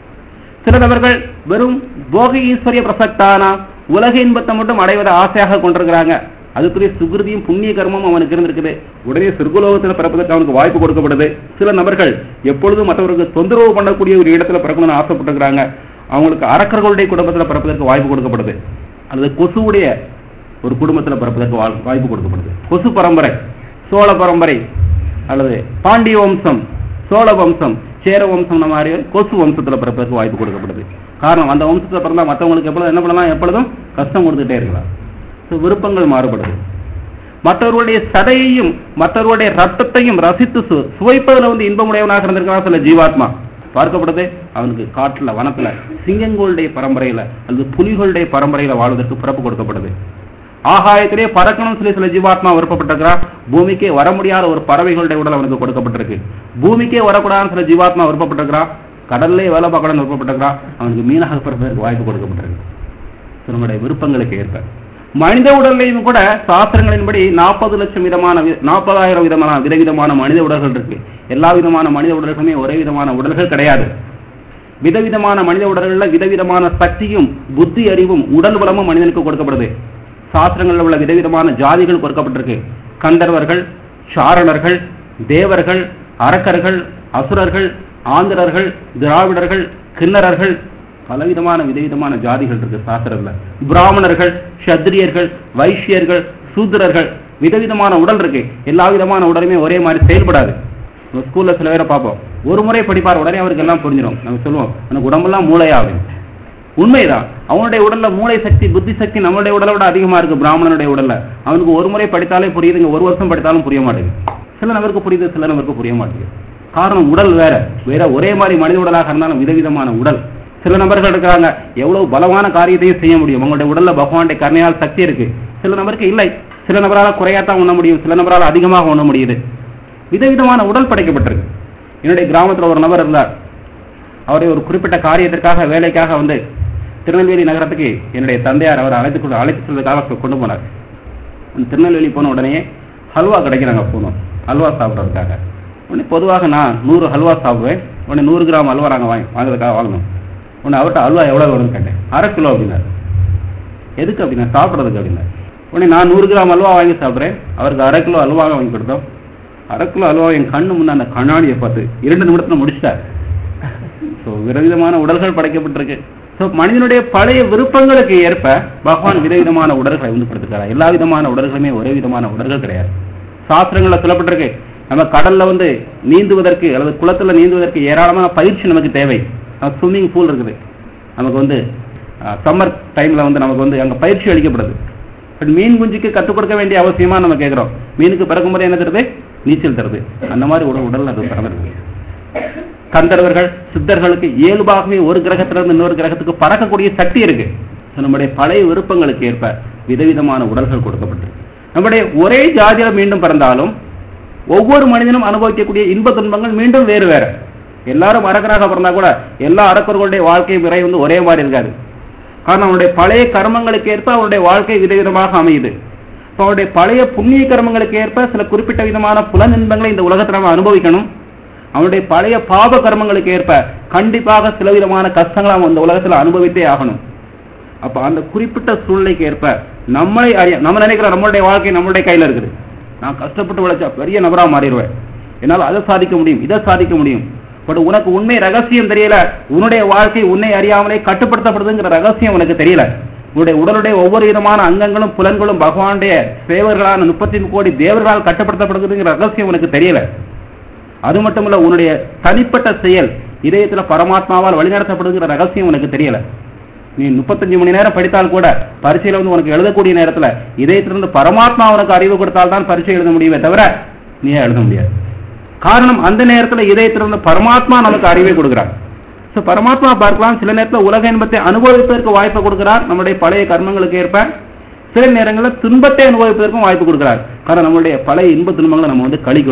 A: சில நபர்கள் வெறும் போக ஈஸ்வரிய பிரசக்தானா உலக இன்பத்தை மட்டும் அடைவதை ஆசையாக கொண்டிருக்கிறாங்க அதுக்குரிய சுகிருதியும் புண்ணிய கர்மமும் அவனுக்கு இருந்திருக்குது உடனே சிறுகுலோகத்தில் பிறப்பதற்கு அவனுக்கு வாய்ப்பு கொடுக்கப்படுது சில நபர்கள் எப்பொழுதும் மற்றவர்களுக்கு தொந்தரவு பண்ணக்கூடிய ஒரு இடத்துல பிறக்கணும்னு ஆசைப்பட்டுக்கிறாங்க அவங்களுக்கு அரக்கர்களுடைய குடும்பத்தில் பிறப்பதற்கு வாய்ப்பு கொடுக்கப்படுது அல்லது கொசுவுடைய ஒரு குடும்பத்தில் பிறப்பதற்கு வா- வாய்ப்பு கொடுக்கப்படுது கொசு பரம்பரை சோழ பரம்பரை அல்லது பாண்டிய வம்சம் சோழ வம்சம் சேர வம்சம் மாதிரி கொசு வம்சத்துல பிறப்பதற்கு வாய்ப்பு கொடுக்கப்படுது காரணம் அந்த வம்சத்துல பிறந்தா மற்றவங்களுக்கு எப்பொழுதும் என்ன பண்ணலாம் எப்பொழுதும் கஷ்டம் கொடுத்துட்டே இருக்கலாம் So, விருப்பங்கள் மாறுபடுது மற்றவர்களுடைய சதையையும் மற்றவர்களுடைய ரத்தத்தையும் ரசித்து சு- சுவைப்பதுல வந்து இன்பமுடையவனாக இருந்திருக்கிறான் சில ஜீவாத்மா பார்க்கப்படுது அவனுக்கு காட்டுல வனத்துல சிங்கங்களுடைய பரம்பரையில அல்லது புலிகளுடைய பரம்பரையில வாழ்வதற்கு பிறப்பு கொடுக்கப்படுது ஆகாயத்திலே பறக்கணும் சொல்லி சில ஜீவாத்மா விருப்பப்பட்டிருக்கிறான் பூமிக்கே வர முடியாத ஒரு பறவைகளுடைய உடல் அவனுக்கு கொடுக்கப்பட்டிருக்கு பூமிக்கே வரக்கூடாதுன்னு சில ஜீவாத்மா விருப்பப்பட்டிருக்கிறான் கடல்லே வேலை பார்க்கணும்னு விருப்பப்பட்டிருக்கிறான் அவனுக்கு மீனாக பிறப்பதற்கு வாய்ப்பு கொடுக்கப்பட்டிருக்கு So, நம்முடைய விருப்பங்களுக்கு ஏற்ப மனித உடல்லையும் கூட சாஸ்திரங்களின்படி நாற்பது லட்சம் விதமான நாற்பதாயிரம் விதமான விதவிதமான மனித உடல்கள் இருக்கு எல்லா விதமான மனித உடல்களுமே ஒரே விதமான உடல்கள் கிடையாது விதவிதமான மனித உடல்கள்ல விதவிதமான சக்தியும் புத்தி அறிவும் உடல் பலமும் மனிதனுக்கு கொடுக்கப்படுது சாஸ்திரங்களில் உள்ள விதவிதமான ஜாதிகள் கொடுக்கப்பட்டிருக்கு கந்தர்வர்கள் சாரணர்கள் தேவர்கள் அரக்கர்கள் அசுரர்கள் ஆந்திரர்கள் திராவிடர்கள் கிண்ணறர்கள் பலவிதமான விதவிதமான ஜாதிகள் இருக்கு சாஸ்திரத்துல பிராமணர்கள் சத்திரியர்கள் வைஷ்யர்கள் சூத்திரர்கள் விதவிதமான உடல் இருக்கு எல்லா விதமான உடலுமே ஒரே மாதிரி செயல்படாது நம்ம ஸ்கூல்ல சில பேரை பார்ப்போம் ஒரு முறை படிப்பார் உடனே அவருக்கு எல்லாம் புரிஞ்சிடும் நம்ம சொல்லுவோம் எனக்கு உடம்பெல்லாம் மூளையா அப்படின்னு உண்மைதான் அவனுடைய உடல்ல மூளை சக்தி புத்தி சக்தி நம்மளுடைய உடலை விட அதிகமா இருக்கு பிராமணனுடைய உடல்ல அவனுக்கு ஒரு முறை படித்தாலே புரியுதுங்க ஒரு வருஷம் படித்தாலும் புரிய மாட்டேங்குது சில நபருக்கு புரியுது சில நபருக்கு புரிய மாட்டேங்குது காரணம் உடல் வேற வேற ஒரே மாதிரி மனித உடலாக இருந்தாலும் விதவிதமான உடல் சில நபர்கள் இருக்கிறாங்க எவ்வளவு பலமான காரியத்தையும் செய்ய முடியும் உங்களுடைய உடல்ல பகவானுடைய கருணையால் சக்தி இருக்கு சில நபருக்கு இல்லை சில நபரால் குறையாத்தான் உண்ண முடியும் சில நபரால் அதிகமாக உண்ண முடியுது விதவிதமான உடல் படைக்கப்பட்டிருக்கு என்னுடைய கிராமத்துல ஒரு நபர் இருந்தார் அவரை ஒரு குறிப்பிட்ட காரியத்திற்காக வேலைக்காக வந்து திருநெல்வேலி நகரத்துக்கு என்னுடைய தந்தையார் அவரை அழைத்து கொண்டு அழைத்து செல்வதற்காக கொண்டு போனார் அந்த திருநெல்வேலி போன உடனே ஹல்வா கிடைக்கிறாங்க போனோம் ஹல்வா சாப்பிட்றதுக்காக உடனே பொதுவாக நான் நூறு ஹல்வா சாப்பிடுவேன் உடனே நூறு கிராம் ஹல்வா நாங்கள் வாங்கி வாங்குறதுக்காக வாங்கணும் உடனே அவர்கிட்ட ஹல்வா எவ்வளோ வேணும்னு கேட்டேன் அரை கிலோ அப்படின்னாரு எதுக்கு அப்படின்னா சாப்பிட்றதுக்கு அப்படின்னா உடனே நான் நூறு கிராம் அல்வா வாங்கி சாப்பிட்றேன் அவருக்கு அரை கிலோ அல்வா வாங்கி கொடுத்தோம் அரை கிலோ அல்வா என் கண்ணு முன்ன அந்த கண்ணாடியை பார்த்து இரண்டு நிமிடத்தில் முடிச்சிட்டார் ஸோ விதவிதமான உடல்கள் படைக்கப்பட்டிருக்கு ஸோ மனிதனுடைய பழைய விருப்பங்களுக்கு ஏற்ப பகவான் விதவிதமான உடல்களை வந்து படுத்துக்கிறார் எல்லா விதமான உடல்களுமே ஒரே விதமான உடல்கள் கிடையாது சாஸ்திரங்கள்ல சொல்லப்பட்டிருக்கு நம்ம கடல்ல வந்து நீந்துவதற்கு அல்லது குளத்துல நீந்துவதற்கு ஏராளமான பயிற்சி நமக்கு தேவை ஸ்விம்மிங் பூல் இருக்குது நமக்கு வந்து சம்மர் டைம்ல வந்து நமக்கு வந்து அங்க பயிற்சி அளிக்கப்படுது பட் மீன் குஞ்சுக்கு கற்றுக் கொடுக்க வேண்டிய அவசியமா நம்ம கேட்கிறோம் மீனுக்கு பிறக்கும் போது என்ன தருது நீச்சல் தருது அந்த மாதிரி உடல் உடல் அது பிறந்திருக்கு கந்தர்வர்கள் சித்தர்களுக்கு இயல்பாகவே ஒரு கிரகத்திலிருந்து இன்னொரு கிரகத்துக்கு பறக்கக்கூடிய சக்தி இருக்கு So, நம்முடைய பழைய விருப்பங்களுக்கு ஏற்ப விதவிதமான உடல்கள் கொடுக்கப்பட்டிருக்கு நம்முடைய ஒரே ஜாதியில மீண்டும் பிறந்தாலும் ஒவ்வொரு மனிதனும் அனுபவிக்கக்கூடிய இன்ப துன்பங்கள் மீண்டும் வேறு வேற எல்லாரும் அரக்கராக பிறந்தா கூட எல்லா அரக்கர்களுடைய வாழ்க்கை முறை வந்து ஒரே மாதிரி இருக்காது காரணம் அவனுடைய பழைய கர்மங்களுக்கு ஏற்ப அவனுடைய வாழ்க்கை விதவிதமாக அமையுது இப்போ அவனுடைய பழைய புண்ணிய கர்மங்களுக்கு ஏற்ப சில குறிப்பிட்ட விதமான புலன் இன்பங்களை இந்த உலகத்தில் நம்ம அனுபவிக்கணும் அவனுடைய பழைய பாப கர்மங்களுக்கு ஏற்ப கண்டிப்பாக சில விதமான கஷ்டங்களை அவன் இந்த உலகத்தில் அனுபவித்தே ஆகணும் அப்ப அந்த குறிப்பிட்ட சூழ்நிலைக்கு ஏற்ப நம்மளை அறிய நம்ம நினைக்கிற நம்மளுடைய வாழ்க்கை நம்மளுடைய கையில இருக்குது நான் கஷ்டப்பட்டு உழைச்சா பெரிய நபரா மாறிடுவேன் என்னால் அதை சாதிக்க முடியும் இதை சாதிக்க முடியும் பட் உனக்கு உண்மை ரகசியம் தெரியல உன்னுடைய வாழ்க்கை உன்னை அறியாமலே கட்டுப்படுத்தப்படுதுங்கிற ரகசியம் உனக்கு தெரியல உன்னுடைய உடலுடைய ஒவ்வொரு விதமான அங்கங்களும் புலன்களும் பகவானுடைய சேவர்களான முப்பத்தி கோடி தேவர்களால் கட்டுப்படுத்தப்படுதுங்கிற ரகசியம் உனக்கு தெரியல அது மட்டும் இல்ல உன்னுடைய தனிப்பட்ட செயல் இதயத்துல பரமாத்மாவால் வழிநடத்தப்படுகிற ரகசியம் உனக்கு தெரியல நீ முப்பத்தஞ்சு மணி நேரம் படித்தால் கூட பரீட்சையில வந்து உனக்கு எழுதக்கூடிய நேரத்துல இதயத்திலிருந்து பரமாத்மா உனக்கு அறிவு கொடுத்தால் தான் பரீட்சை எழுத முடியுமே தவிர நீ எழுத முடியாது காரணம் அந்த நேரத்துல இதயத்திலிருந்து பரமாத்மா நமக்கு அறிவை கொடுக்கிறார் ஸோ பரமாத்மா பார்க்கலாம் சில நேரத்தில் உலக இன்பத்தை அனுபவிப்பதற்கு வாய்ப்பு கொடுக்கிறார் நம்முடைய பழைய கர்மங்களுக்கு ஏற்ப சில நேரங்களில் துன்பத்தை அனுபவிப்பதற்கும் வாய்ப்பு கொடுக்கிறார் காரணம் நம்மளுடைய பழைய இன்ப துன்பங்களை நம்ம வந்து கழிக்கணும்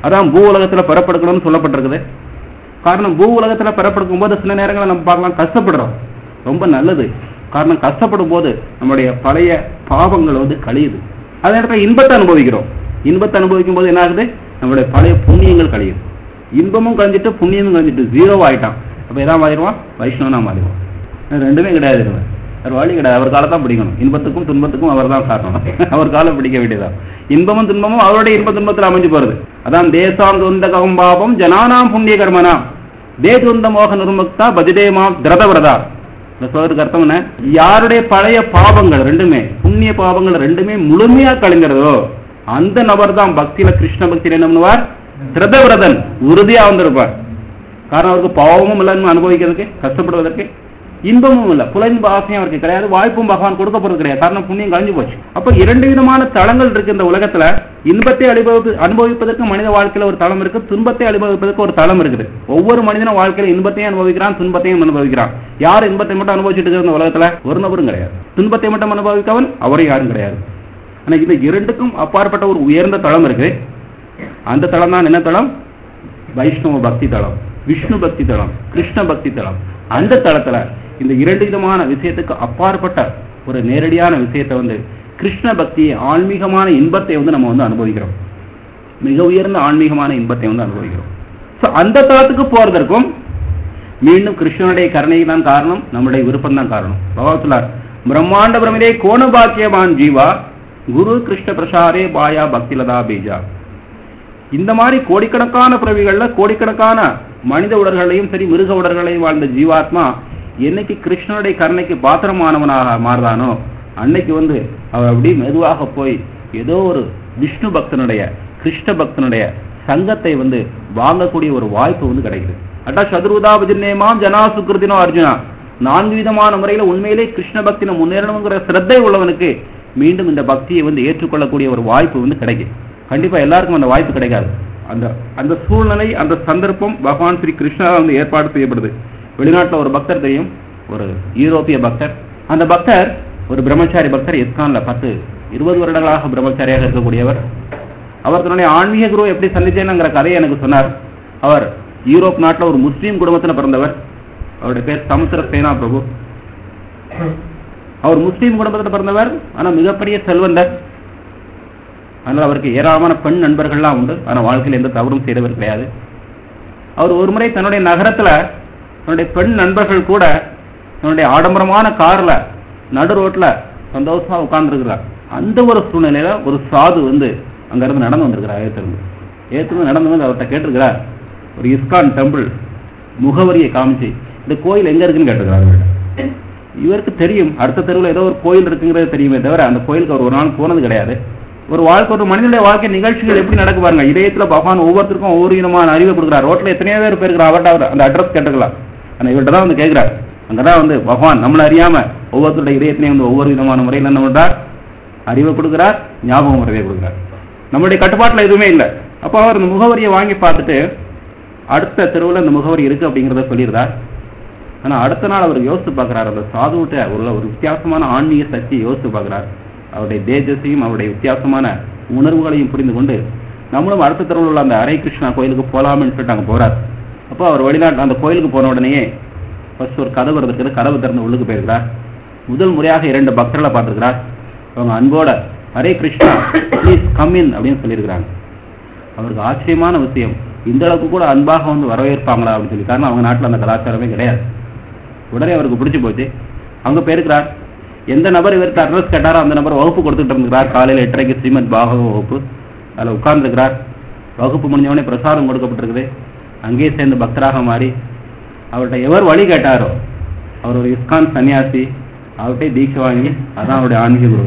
A: அதான் பூ உலகத்துல பெறப்படுக்கணும்னு சொல்லப்பட்டிருக்குது காரணம் பூ உலகத்துல பெறப்படுக்கும் போது சில நேரங்களில் நம்ம பார்க்கலாம் கஷ்டப்படுறோம் ரொம்ப நல்லது காரணம் கஷ்டப்படும் போது நம்முடைய பழைய பாவங்கள் வந்து கழியுது அதே நேரத்தில் இன்பத்தை அனுபவிக்கிறோம் இன்பத்தை அனுபவிக்கும் போது என்ன ஆகுது நம்மளுடைய பழைய புண்ணியங்கள் கழியுது இன்பமும் கழிஞ்சிட்டு புண்ணியமும் கழிஞ்சிட்டு ஜீரோ ஆயிட்டான் அப்ப எதா மாறிடுவான் வைஷ்ணவனா மாறிடுவான் அது ரெண்டுமே கிடையாது இவன். வேற வழி கிடையாது அவர் காலை தான் பிடிக்கணும் இன்பத்துக்கும் துன்பத்துக்கும் அவர் தான் காரணம் அவர் காலை பிடிக்க வேண்டியதான் இன்பமும் துன்பமும் அவருடைய இன்ப துன்பத்தில் அமைஞ்சு போறது அதான் தேசாம் துந்த கம்பாபம் ஜனானாம் புண்ணிய கர்மனா தே துந்த மோக நிர்முக்தா பதிதேமாம் திரதவிரதா இந்த சொல்றதுக்கு அர்த்தம் என்ன யாருடைய பழைய பாவங்கள் ரெண்டுமே புண்ணிய பாவங்கள் ரெண்டுமே முழுமையா கழிங்கிறதோ அந்த நபர் தான் பக்தியில கிருஷ்ண பக்தியில என்ன பண்ணுவார் திரதவிரதன் உறுதியா வந்திருப்பார் காரணம் அவருக்கு பாவமும் இல்லைன்னு அனுபவிக்கிறதுக்கு கஷ்டப்படுவதற்கு இன்பமும் இல்லை புலன்ப ஆசையும் அவருக்கு கிடையாது வாய்ப்பும் பகவான் கொடுக்க போறது கிடையாது காரணம் புண்ணியம் கழிஞ்சு போச்சு அப்ப இரண்டு விதமான தளங்கள் இருக்கு இந்த உலகத்துல இன்பத்தை அனுபவி அனுபவிப்பதற்கு மனித வாழ்க்கையில ஒரு தளம் இருக்கு துன்பத்தை அனுபவிப்பதற்கு ஒரு தளம் இருக்குது ஒவ்வொரு மனிதனும் வாழ்க்கையில இன்பத்தையும் அனுபவிக்கிறான் துன்பத்தையும் அனுபவிக்கிறான் யார் இன்பத்தை மட்டும் அனுபவிச்சுட்டு இருக்கிற இந்த உலகத்துல ஒரு நபரும் கிடையாது துன்பத்தை மட்டும் அனுபவிக்கவன் அவரும் யாரும் கிடையாது ஆனா இந்த இரண்டுக்கும் அப்பாற்பட்ட ஒரு உயர்ந்த தளம் இருக்கு அந்த தளம் தான் என்ன தளம் வைஷ்ணவ பக்தி தளம் விஷ்ணு பக்தி தளம் கிருஷ்ண பக்தி தளம் அந்த தளத்துல இந்த இரண்டு விதமான விஷயத்துக்கு அப்பாற்பட்ட ஒரு நேரடியான விஷயத்தை வந்து கிருஷ்ண பக்தி ஆன்மீகமான இன்பத்தை வந்து நம்ம வந்து அனுபவிக்கிறோம் மிக உயர்ந்த ஆன்மீகமான இன்பத்தை வந்து அனுபவிக்கிறோம் So, அந்த தளத்துக்கு போறதற்கும் மீண்டும் கிருஷ்ணனுடைய கருணை தான் காரணம் நம்முடைய விருப்பம் தான் காரணம் பகவான் சொல்லார் பிரம்மாண்ட பிரமிதே கோண பாக்கியமான் ஜீவா குரு கிருஷ்ண பிரசாரே பாயா பக்திலதா பீஜா இந்த மாதிரி கோடிக்கணக்கான பிறவிகள்ல கோடிக்கணக்கான மனித உடல்களையும் சரி மிருக உடல்களையும் வாழ்ந்த ஜீவாத்மா என்னைக்கு கிருஷ்ணனுடைய கருணைக்கு பாத்திரமானவனாக மாறுதானோ அன்னைக்கு வந்து அவர் அப்படியே மெதுவாக போய் ஏதோ ஒரு விஷ்ணு பக்தனுடைய கிருஷ்ண பக்தனுடைய சங்கத்தை வந்து வாங்கக்கூடிய ஒரு வாய்ப்பு வந்து கிடைக்குது அட்டா சதுருதாபஜின்னேமாம் ஜனா சுக்கிருதினோ அர்ஜுனா நான்கு விதமான முறையில உண்மையிலே கிருஷ்ண பக்தின முன்னேறணுங்கிற சிரத்தை உள்ளவனுக்கு மீண்டும் இந்த பக்தியை வந்து ஏற்றுக்கொள்ளக்கூடிய ஒரு வாய்ப்பு வந்து கிடைக்கும் கண்டிப்பா எல்லாருக்கும் அந்த வாய்ப்பு கிடைக்காது அந்த அந்த சூழ்நிலை அந்த சந்தர்ப்பம் பகவான் ஸ்ரீ கிருஷ்ணா வந்து ஏற்பாடு செய்யப்படுது வெளிநாட்டுல ஒரு பக்தர் தெரியும் ஒரு யூரோப்பிய பக்தர் அந்த பக்தர் ஒரு பிரம்மச்சாரி பக்தர் இஸ்கான்ல பத்து இருபது வருடங்களாக பிரம்மச்சாரியாக இருக்கக்கூடியவர் அவர் தன்னுடைய ஆன்மீக குரு எப்படி சந்திச்சேனுங்கிற கதையை எனக்கு சொன்னார் அவர் யூரோப் நாட்டுல ஒரு முஸ்லீம் குடும்பத்துல பிறந்தவர் அவருடைய பேர் சமுத்திர சேனா பிரபு அவர் முஸ்லீம் குடும்பத்துல பிறந்தவர் ஆனா மிகப்பெரிய செல்வந்தர் அதனால அவருக்கு ஏராளமான பெண் நண்பர்கள்லாம் உண்டு ஆனா வாழ்க்கையில் எந்த தவறும் செய்தவர் கிடையாது அவர் ஒரு முறை தன்னுடைய நகரத்துல தன்னுடைய பெண் நண்பர்கள் கூட தன்னுடைய ஆடம்பரமான கார்ல நடு ரோட்ல சந்தோஷமா உட்கார்ந்துருக்கிறார் அந்த ஒரு சூழ்நிலையில ஒரு சாது வந்து அங்க இருந்து நடந்து வந்திருக்கிறார் ஏத்திருந்து ஏத்திருந்து நடந்து வந்து அவர்கிட்ட கேட்டிருக்கிறார் ஒரு இஸ்கான் டெம்பிள் முகவரியை காமிச்சு இந்த கோயில் எங்க இருக்குன்னு கேட்டிருக்கிறார் அவர்கிட்ட. இவருக்கு தெரியும் அடுத்த தெருவில் ஏதோ ஒரு கோயில் இருக்குங்கிறது தெரியுமே தவிர அந்த கோயிலுக்கு அவர் ஒரு நாள் போனது கிடையாது ஒரு வாழ்க்கை ஒரு மனிதனுடைய வாழ்க்கை நிகழ்ச்சிகள் எப்படி நடக்கு பாருங்க இதயத்துல பகவான் ஒவ்வொருத்தருக்கும் ஒவ்வொரு விதமான அறிவை கொடுக்குறார் ரோட்ல எத்தனையோ பேர் போயிருக்கிறார் அவர்கிட்ட அவர் அந்த அட்ரஸ் கேட்டுக்கலாம் ஆனா இவர்கிட்ட தான் வந்து கேட்கிறார் அங்கதான் வந்து பகவான் நம்மள அறியாம ஒவ்வொருத்தருடைய இதயத்திலையும் வந்து ஒவ்வொரு விதமான முறையில் என்ன பண்றார் அறிவை கொடுக்கிறார் ஞாபகம் முறையை கொடுக்கிறார் நம்மளுடைய கட்டுப்பாட்டுல எதுவுமே இல்லை அப்போ அவர் அந்த முகவரியை வாங்கி பார்த்துட்டு அடுத்த தெருவில் இந்த முகவரி இருக்கு அப்படிங்கிறத சொல்லியிருந்தார் ஆனா அடுத்த நாள் அவர் யோசித்து பார்க்கிறார் அந்த சாதுவிட்ட உள்ள ஒரு வித்தியாசமான ஆன்மீக சக்தியை யோசித்து பார்க்கிறார் அவருடைய தேஜஸையும் அவருடைய வித்தியாசமான உணர்வுகளையும் புரிந்து கொண்டு நம்மளும் அடுத்த தெருவில் உள்ள அந்த ஹரே கிருஷ்ணா கோயிலுக்கு போலாம்னு சொல்லிட்டு அங்க போறார் அப்போ அவர் வெளிநாட்டு அந்த கோயிலுக்கு போன உடனேயே ஃபர்ஸ்ட் ஒரு கதவு இருந்துருக்கு கதவு திறந்து உள்ளுக்கு போயிருக்கிறார் முதல் முறையாக இரண்டு பக்தர்களை பார்த்திருக்கிறார் அவங்க அன்போட Hare Krishna please come in அப்படின்னு சொல்லியிருக்கிறாங்க அவருக்கு ஆச்சரியமான விஷயம் இந்த அளவுக்கு கூட அன்பாக வந்து வரவேற்பாங்களா அப்படின்னு சொல்லி காரணம் அவங்க நாட்டில் அந்த கலாச்சாரமே கிடையாது உடனே அவருக்கு பிடிச்சு போச்சு அங்க போயிருக்கிறார் எந்த நபர் இவருக்கு அட்ரஸ் கேட்டாரோ அந்த நபர் வகுப்பு கொடுத்துட்டு இருந்திருக்கிறார் காலையில் எட்டரைக்கு ஸ்ரீமத் பாகவ வகுப்பு அதில் உட்கார்ந்துருக்கிறார் வகுப்பு முடிஞ்ச உடனே பிரசாதம் கொடுக்கப்பட்டிருக்குது அங்கேயே சேர்ந்து பக்தராக மாறி அவர்கிட்ட எவர் வழி கேட்டாரோ அவர் ஒரு இஸ்கான் சன்னியாசி அவர்கிட்ட தீட்சை வாங்கி அதான் அவருடைய ஆன்மீக குரு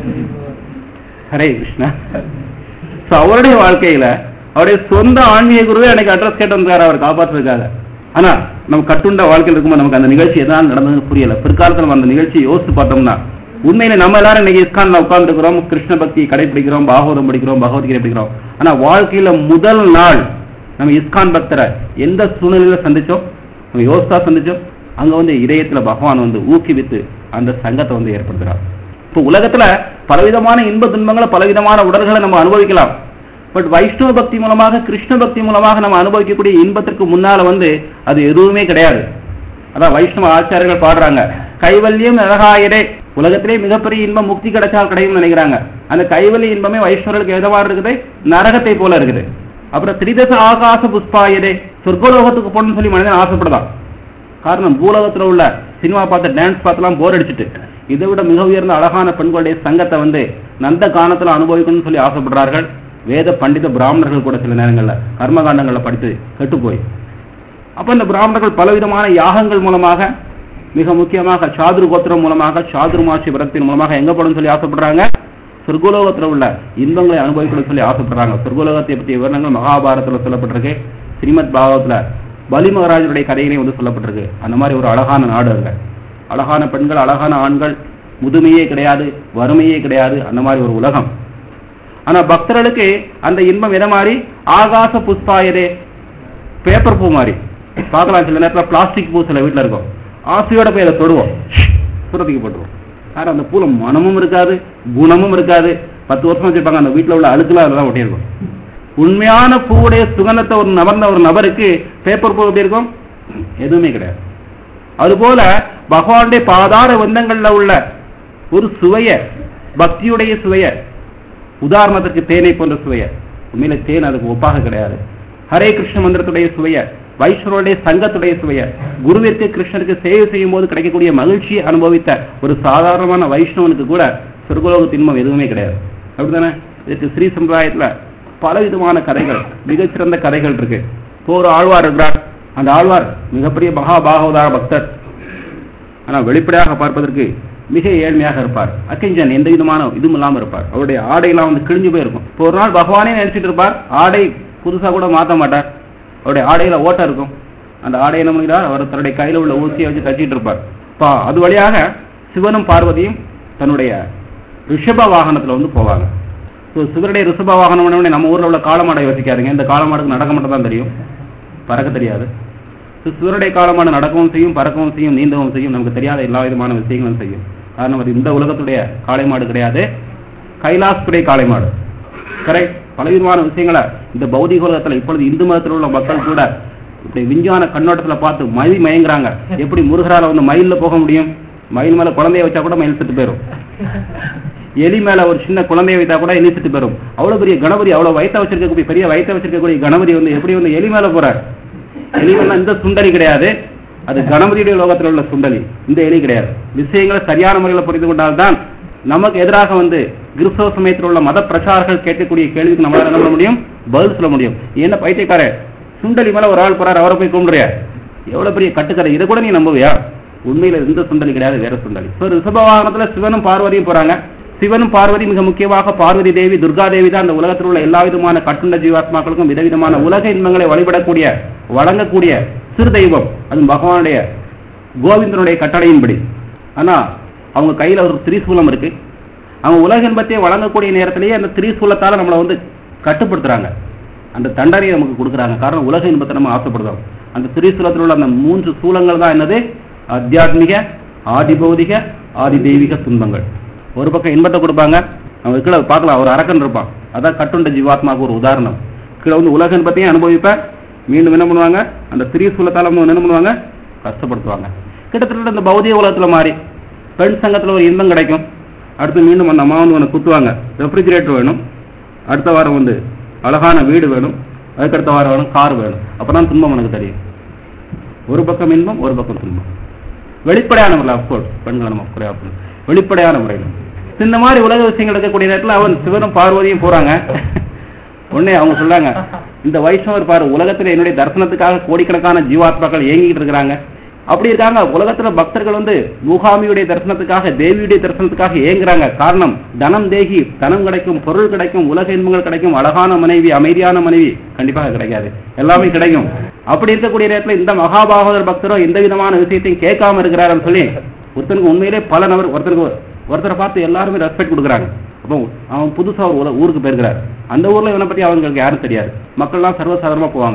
A: ஹரே கிருஷ்ணா ஸோ அவருடைய வாழ்க்கையில அவருடைய சொந்த ஆன்மீக குருவே எனக்கு அட்ரஸ் கேட்டு வந்தார் அவர் காப்பாற்றுறதுக்காக ஆனா நம்ம கட்டுண்ட வாழ்க்கையில் இருக்கும்போது நமக்கு அந்த நிகழ்ச்சி எதனால் நடந்ததுன்னு புரியல பிற்காலத்தில் நம்ம அந்த நிகழ்ச்சியை யோசிச்சு பார்த்தோம்னா உண்மையில நம்ம எல்லாரும் இன்னைக்கு இஸ்கான்ல உட்கார்ந்துருக்கிறோம் கிருஷ்ண பக்தி கடைபிடிக்கிறோம் பாகவதம் படிக்கிறோம் பகவத்கீதை படிக்கிறோம் ஆனா வாழ்க்கையில முதல் நாள் நம்ம இஸ்கான் பக்தரை எந்த சூழ்நிலையில சந்திச்சோம் நம்ம யோசித்தா சந்திச்சோம் அங்க வந்து இதயத்துல பகவான் வந்து ஊக்குவித்து அந்த சங்கத்தை வந்து ஏற்படுத்துறார் இப்போ உலகத்துல பலவிதமான இன்ப துன்பங்களை பலவிதமான உடல்களை நம்ம அனுபவிக்கலாம் பட் வைஷ்ணவ பக்தி மூலமாக கிருஷ்ண பக்தி மூலமாக நம்ம அனுபவிக்கக்கூடிய இன்பத்திற்கு முன்னால வந்து அது எதுவுமே கிடையாது அதான் வைஷ்ணவ ஆச்சாரியர்கள் பாடுறாங்க கைவல்யம் நரகாயரே உலகத்திலே மிகப்பெரிய இன்பம் முக்தி கிடைச்சால் கிடைக்கும்னு நினைக்கிறாங்க அந்த கைவல்ய இன்பமே வைஷ்ணவர்களுக்கு எதவா இருக்குது நரகத்தை போல இருக்குது அப்புறம் திரிதச ஆகாச புஷ்பாயரே சொர்க்கலோகத்துக்கு போகணும்னு சொல்லி மனிதன் ஆசைப்படுதான் காரணம் பூலோகத்துல உள்ள சினிமா பார்த்து டான்ஸ் பார்த்துலாம் போர் அடிச்சுட்டு இதை விட மிக உயர்ந்த அழகான பெண்களுடைய சங்கத்தை வந்து நந்த கானத்துல அனுபவிக்கணும்னு சொல்லி ஆசைப்படுறார்கள் வேத பண்டித பிராமணர்கள் கூட சில நேரங்கள்ல கர்மகாண்டங்களை படித்து கெட்டு போய் அப்ப இந்த பிராமணர்கள் பலவிதமான யாகங்கள் மூலமாக மிக முக்கியமாக சாதுரு கோத்திரம் மூலமாக சாதுர்மாசி விரத்தின் மூலமாக எங்க போகணும்னு சொல்லி ஆசைப்படுறாங்க சொர்க்கலோகத்துல உள்ள இன்பங்களை அனுபவிக்கணும்னு சொல்லி ஆசைப்படுறாங்க சொர்க்கலோகத்தை பற்றிய விவரணங்கள் மகாபாரதத்துல சொல்லப்பட்டிருக்கு ஸ்ரீமத் பாகவத்துல பலி மகாராஜனுடைய கதையிலே வந்து சொல்லப்பட்டிருக்கு அந்த மாதிரி ஒரு அழகான நாடு அங்க அழகான பெண்கள் அழகான ஆண்கள் முதுமையே கிடையாது வறுமையே கிடையாது அந்த மாதிரி ஒரு உலகம் ஆனா பக்தர்களுக்கு அந்த இன்பம் எதை மாதிரி ஆகாச புஷ்பாயரே பேப்பர் பூ மாதிரி பார்க்கலாம் சில நேரத்தில் பிளாஸ்டிக் பூ சில வீட்டில் இருக்கும் ஆசையோட போய் அதை தொடுவோம் சுரத்திக்கு போட்டுருவோம் யாரும் அந்த பூல மனமும் இருக்காது குணமும் இருக்காது பத்து வருஷம் வச்சிருப்பாங்க அந்த வீட்டில் உள்ள அழுக்குலாம் அதெல்லாம் ஒட்டியிருக்கும் உண்மையான பூவுடைய சுகந்தத்தை ஒரு நபர்ந்த ஒரு நபருக்கு பேப்பர் பூ எப்படி இருக்கும் எதுவுமே கிடையாது அதுபோல பகவானுடைய பாதார வந்தங்கள்ல உள்ள ஒரு சுவைய பக்தியுடைய சுவைய உதாரணத்திற்கு தேனை போன்ற சுவைய உண்மையில தேன் அதுக்கு ஒப்பாக கிடையாது ஹரே கிருஷ்ண மந்திரத்துடைய சுவைய வைஷ்ணவருடைய சங்கத்துடைய சுவைய குருவிற்கு கிருஷ்ணருக்கு சேவை செய்யும் போது கிடைக்கக்கூடிய மகிழ்ச்சியை அனுபவித்த ஒரு சாதாரணமான வைஷ்ணவனுக்கு கூட சொர்க்கலோக திண்மம் எதுவுமே கிடையாது அப்படித்தானே இதுக்கு ஸ்ரீ சம்பிரதாயத்துல பல விதமான கதைகள் மிகச்சிறந்த கதைகள் இருக்கு இப்போ ஒரு ஆழ்வார் இருக்கிறார் அந்த ஆழ்வார் மிகப்பெரிய மகா பாகவதார பக்தர் ஆனா வெளிப்படையாக பார்ப்பதற்கு மிக ஏழ்மையாக இருப்பார் அக்கிஞ்சன் எந்த விதமான இதுவும் இல்லாம இருப்பார் அவருடைய ஆடையெல்லாம் வந்து கிழிஞ்சு போயிருக்கும் இப்போ ஒரு நாள் பகவானே நினைச்சிட்டு இருப்பார் ஆடை புதுசா கூட மாத்த மாட்டார் அவருடைய ஆடையில ஓட்டம் இருக்கும் அந்த ஆடை என்ன பண்ணுகிறார் அவர் தன்னுடைய கையில உள்ள ஊசியை வச்சு தச்சிட்டு இருப்பார் பா அது வழியாக சிவனும் பார்வதியும் தன்னுடைய ரிஷப வாகனத்துல வந்து போவாங்க ஸோ சிவனுடைய ரிஷப வாகனம் உடனே நம்ம ஊர்ல உள்ள காளமாடை யோசிக்காதுங்க இந்த காளமாடுக்கு நடக்க மட்டும் தான் தெரியும் பறக்க தெரியாது ஸோ சிவனுடைய காலமான நடக்கவும் செய்யும் பறக்கவும் செய்யும் நீந்தவும் செய்யும் நமக்கு தெரியாத எல்லா விதமான விஷயங்களும் செய்யும் காரணம் அது இந்த உலகத்துடைய காளை மாடு கிடையாது கைலாசத்துடைய காளை மாடு கரெக்ட் பலவிதமான விஷயங்களை இந்த பௌதிக உலகத்துல இப்பொழுது இந்து மதத்தில் உள்ள மக்கள் கூட இப்படி விஞ்ஞான கண்ணோட்டத்துல பார்த்து மதி மயங்குறாங்க எப்படி முருகரால வந்து மயில்ல போக முடியும் மயில் மேல குழந்தைய வச்சா கூட மயில் செத்து போயிடும் எலி மேல ஒரு சின்ன குழந்தைய வைத்தா கூட எலி செத்து போயிடும் அவ்வளவு பெரிய கணபதி அவ்வளவு வயத்த வச்சிருக்கக்கூடிய பெரிய வயத்த வச்சிருக்கக்கூடிய கணபதி வந்து எப்படி வந்து எலி மேல போறார் எலி மேல இந்த சுண்டலி கிடையாது அது கணபதியுடைய லோகத்தில் உள்ள சுண்டலி இந்த எலி கிடையாது விஷயங்களை சரியான முறையில் புரிந்து கொண்டால்தான் நமக்கு எதிராக வந்து கிறிஸ்தவ சமயத்தில் உள்ள மத பிரச்சாரர்கள் கேட்கக்கூடிய கேள்விக்கு நம்மளால என்ன பண்ண முடியும் பதில் சொல்ல முடியும் என்ன பைத்தியக்கார சுண்டலி மேல ஒரு ஆள் போறாரு அவரை போய் கும்பிடுறியா எவ்வளவு பெரிய கட்டுக்கதை இதை கூட நீ நம்புவியா உண்மையில இந்த சுண்டலி கிடையாது வேற சுண்டலி இப்போ ரிஷப வாகனத்துல சிவனும் பார்வதியும் போறாங்க சிவனும் பார்வதி மிக முக்கியமாக பார்வதி தேவி துர்கா தேவி தான் அந்த உலகத்தில் உள்ள எல்லா விதமான கட்டுண்ட ஜீவாத்மாக்களுக்கும் விதவிதமான உலக இன்பங்களை வழிபடக்கூடிய வழங்கக்கூடிய சிறு தெய்வம் அது பகவானுடைய கோவிந்தனுடைய கட்டளையின்படி ஆனா அவங்க கையில ஒரு திரிசூலம் இருக்கு அவங்க உலக இன்பத்தை வழங்கக்கூடிய நேரத்திலேயே அந்த திரிசூலத்தால நம்மளை வந்து கட்டுப்படுத்துறாங்க அந்த தண்டனையை நமக்கு கொடுக்குறாங்க காரணம் உலக இன்பத்தை நம்ம ஆசைப்படுறோம் அந்த திரிசூலத்தில் உள்ள அந்த மூன்று சூலங்கள் தான் என்னது ஆத்தியாத்மிக ஆதிபௌதிக ஆதி தெய்வீக துன்பங்கள் ஒரு பக்கம் இன்பத்தை கொடுப்பாங்க அவங்க கீழே பார்க்கலாம் ஒரு அரக்கன் இருப்பான் அதான் கட்டுண்ட ஜீவாத்மாவுக்கு ஒரு உதாரணம் கீழே வந்து உலக இன்பத்தையும் அனுபவிப்பேன் மீண்டும் என்ன பண்ணுவாங்க அந்த திரிசூலத்தால் வந்து என்ன பண்ணுவாங்க கஷ்டப்படுத்துவாங்க கிட்டத்தட்ட இந்த பௌதிக உலகத்தில் மாறி பெண் சங்கத்தில் ஒரு இன்பம் கிடைக்கும் அடுத்து மீண்டும் அந்த அம்மா வந்து உனக்கு குத்துவாங்க ரெஃப்ரிஜிரேட்டர் வேணும் அடுத்த வாரம் வந்து அழகான வீடு வேணும் அதுக்கடுத்த வாரம் வேணும் கார் வேணும் அப்பதான் துன்பம் எனக்கு தெரியும் ஒரு பக்கம் இன்பம் ஒரு பக்கம் துன்பம் வெளிப்படையான முறையில் அப்கோர்ஸ் பெண்களை நம்ம குறையா வெளிப்படையான முறையில் இந்த மாதிரி உலக விஷயங்கள் இருக்கக்கூடிய நேரத்தில் அவன் சிவனும் பார்வதியும் போறாங்க உடனே அவங்க சொல்றாங்க இந்த வைஷ்ணவர் பாரு உலகத்துல என்னுடைய தரிசனத்துக்காக கோடிக்கணக்கான ஜீவாத்மாக்கள் ஏங்கிட்டு இருக்கிறாங்க அப்படி இருக்காங்க உலகத்துல பக்தர்கள் வந்து மூகாமியுடைய தரிசனத்துக்காக தேவியுடைய தரிசனத்துக்காக ஏங்குறாங்க காரணம் தனம் தேகி தனம் கிடைக்கும் பொருள் கிடைக்கும் உலக இன்பங்கள் கிடைக்கும் அழகான மனைவி அமைதியான மனைவி கண்டிப்பாக கிடைக்காது எல்லாமே கிடைக்கும் அப்படி இருக்கக்கூடிய நேரத்துல இந்த மகாபாகவதர் பக்தரோ எந்த விதமான விஷயத்தையும் கேட்காம இருக்கிறாருன்னு சொல்லி ஒருத்தனுக்கு உண்மையிலே பல நபர் ஒருத்தருக்கு ஒருத்தரை பார்த்து எல்லாருமே ரெஸ்பெக்ட் கொடுக்குறாங்க அப்போ அவன் புதுசா ஒரு ஊருக்கு போயிருக்கிறார் அந்த ஊர்ல இவனை பத்தி அவங்களுக்கு யாரும் தெரியாது மக்கள்லாம் சர்வசாதாரணமா போவாங்க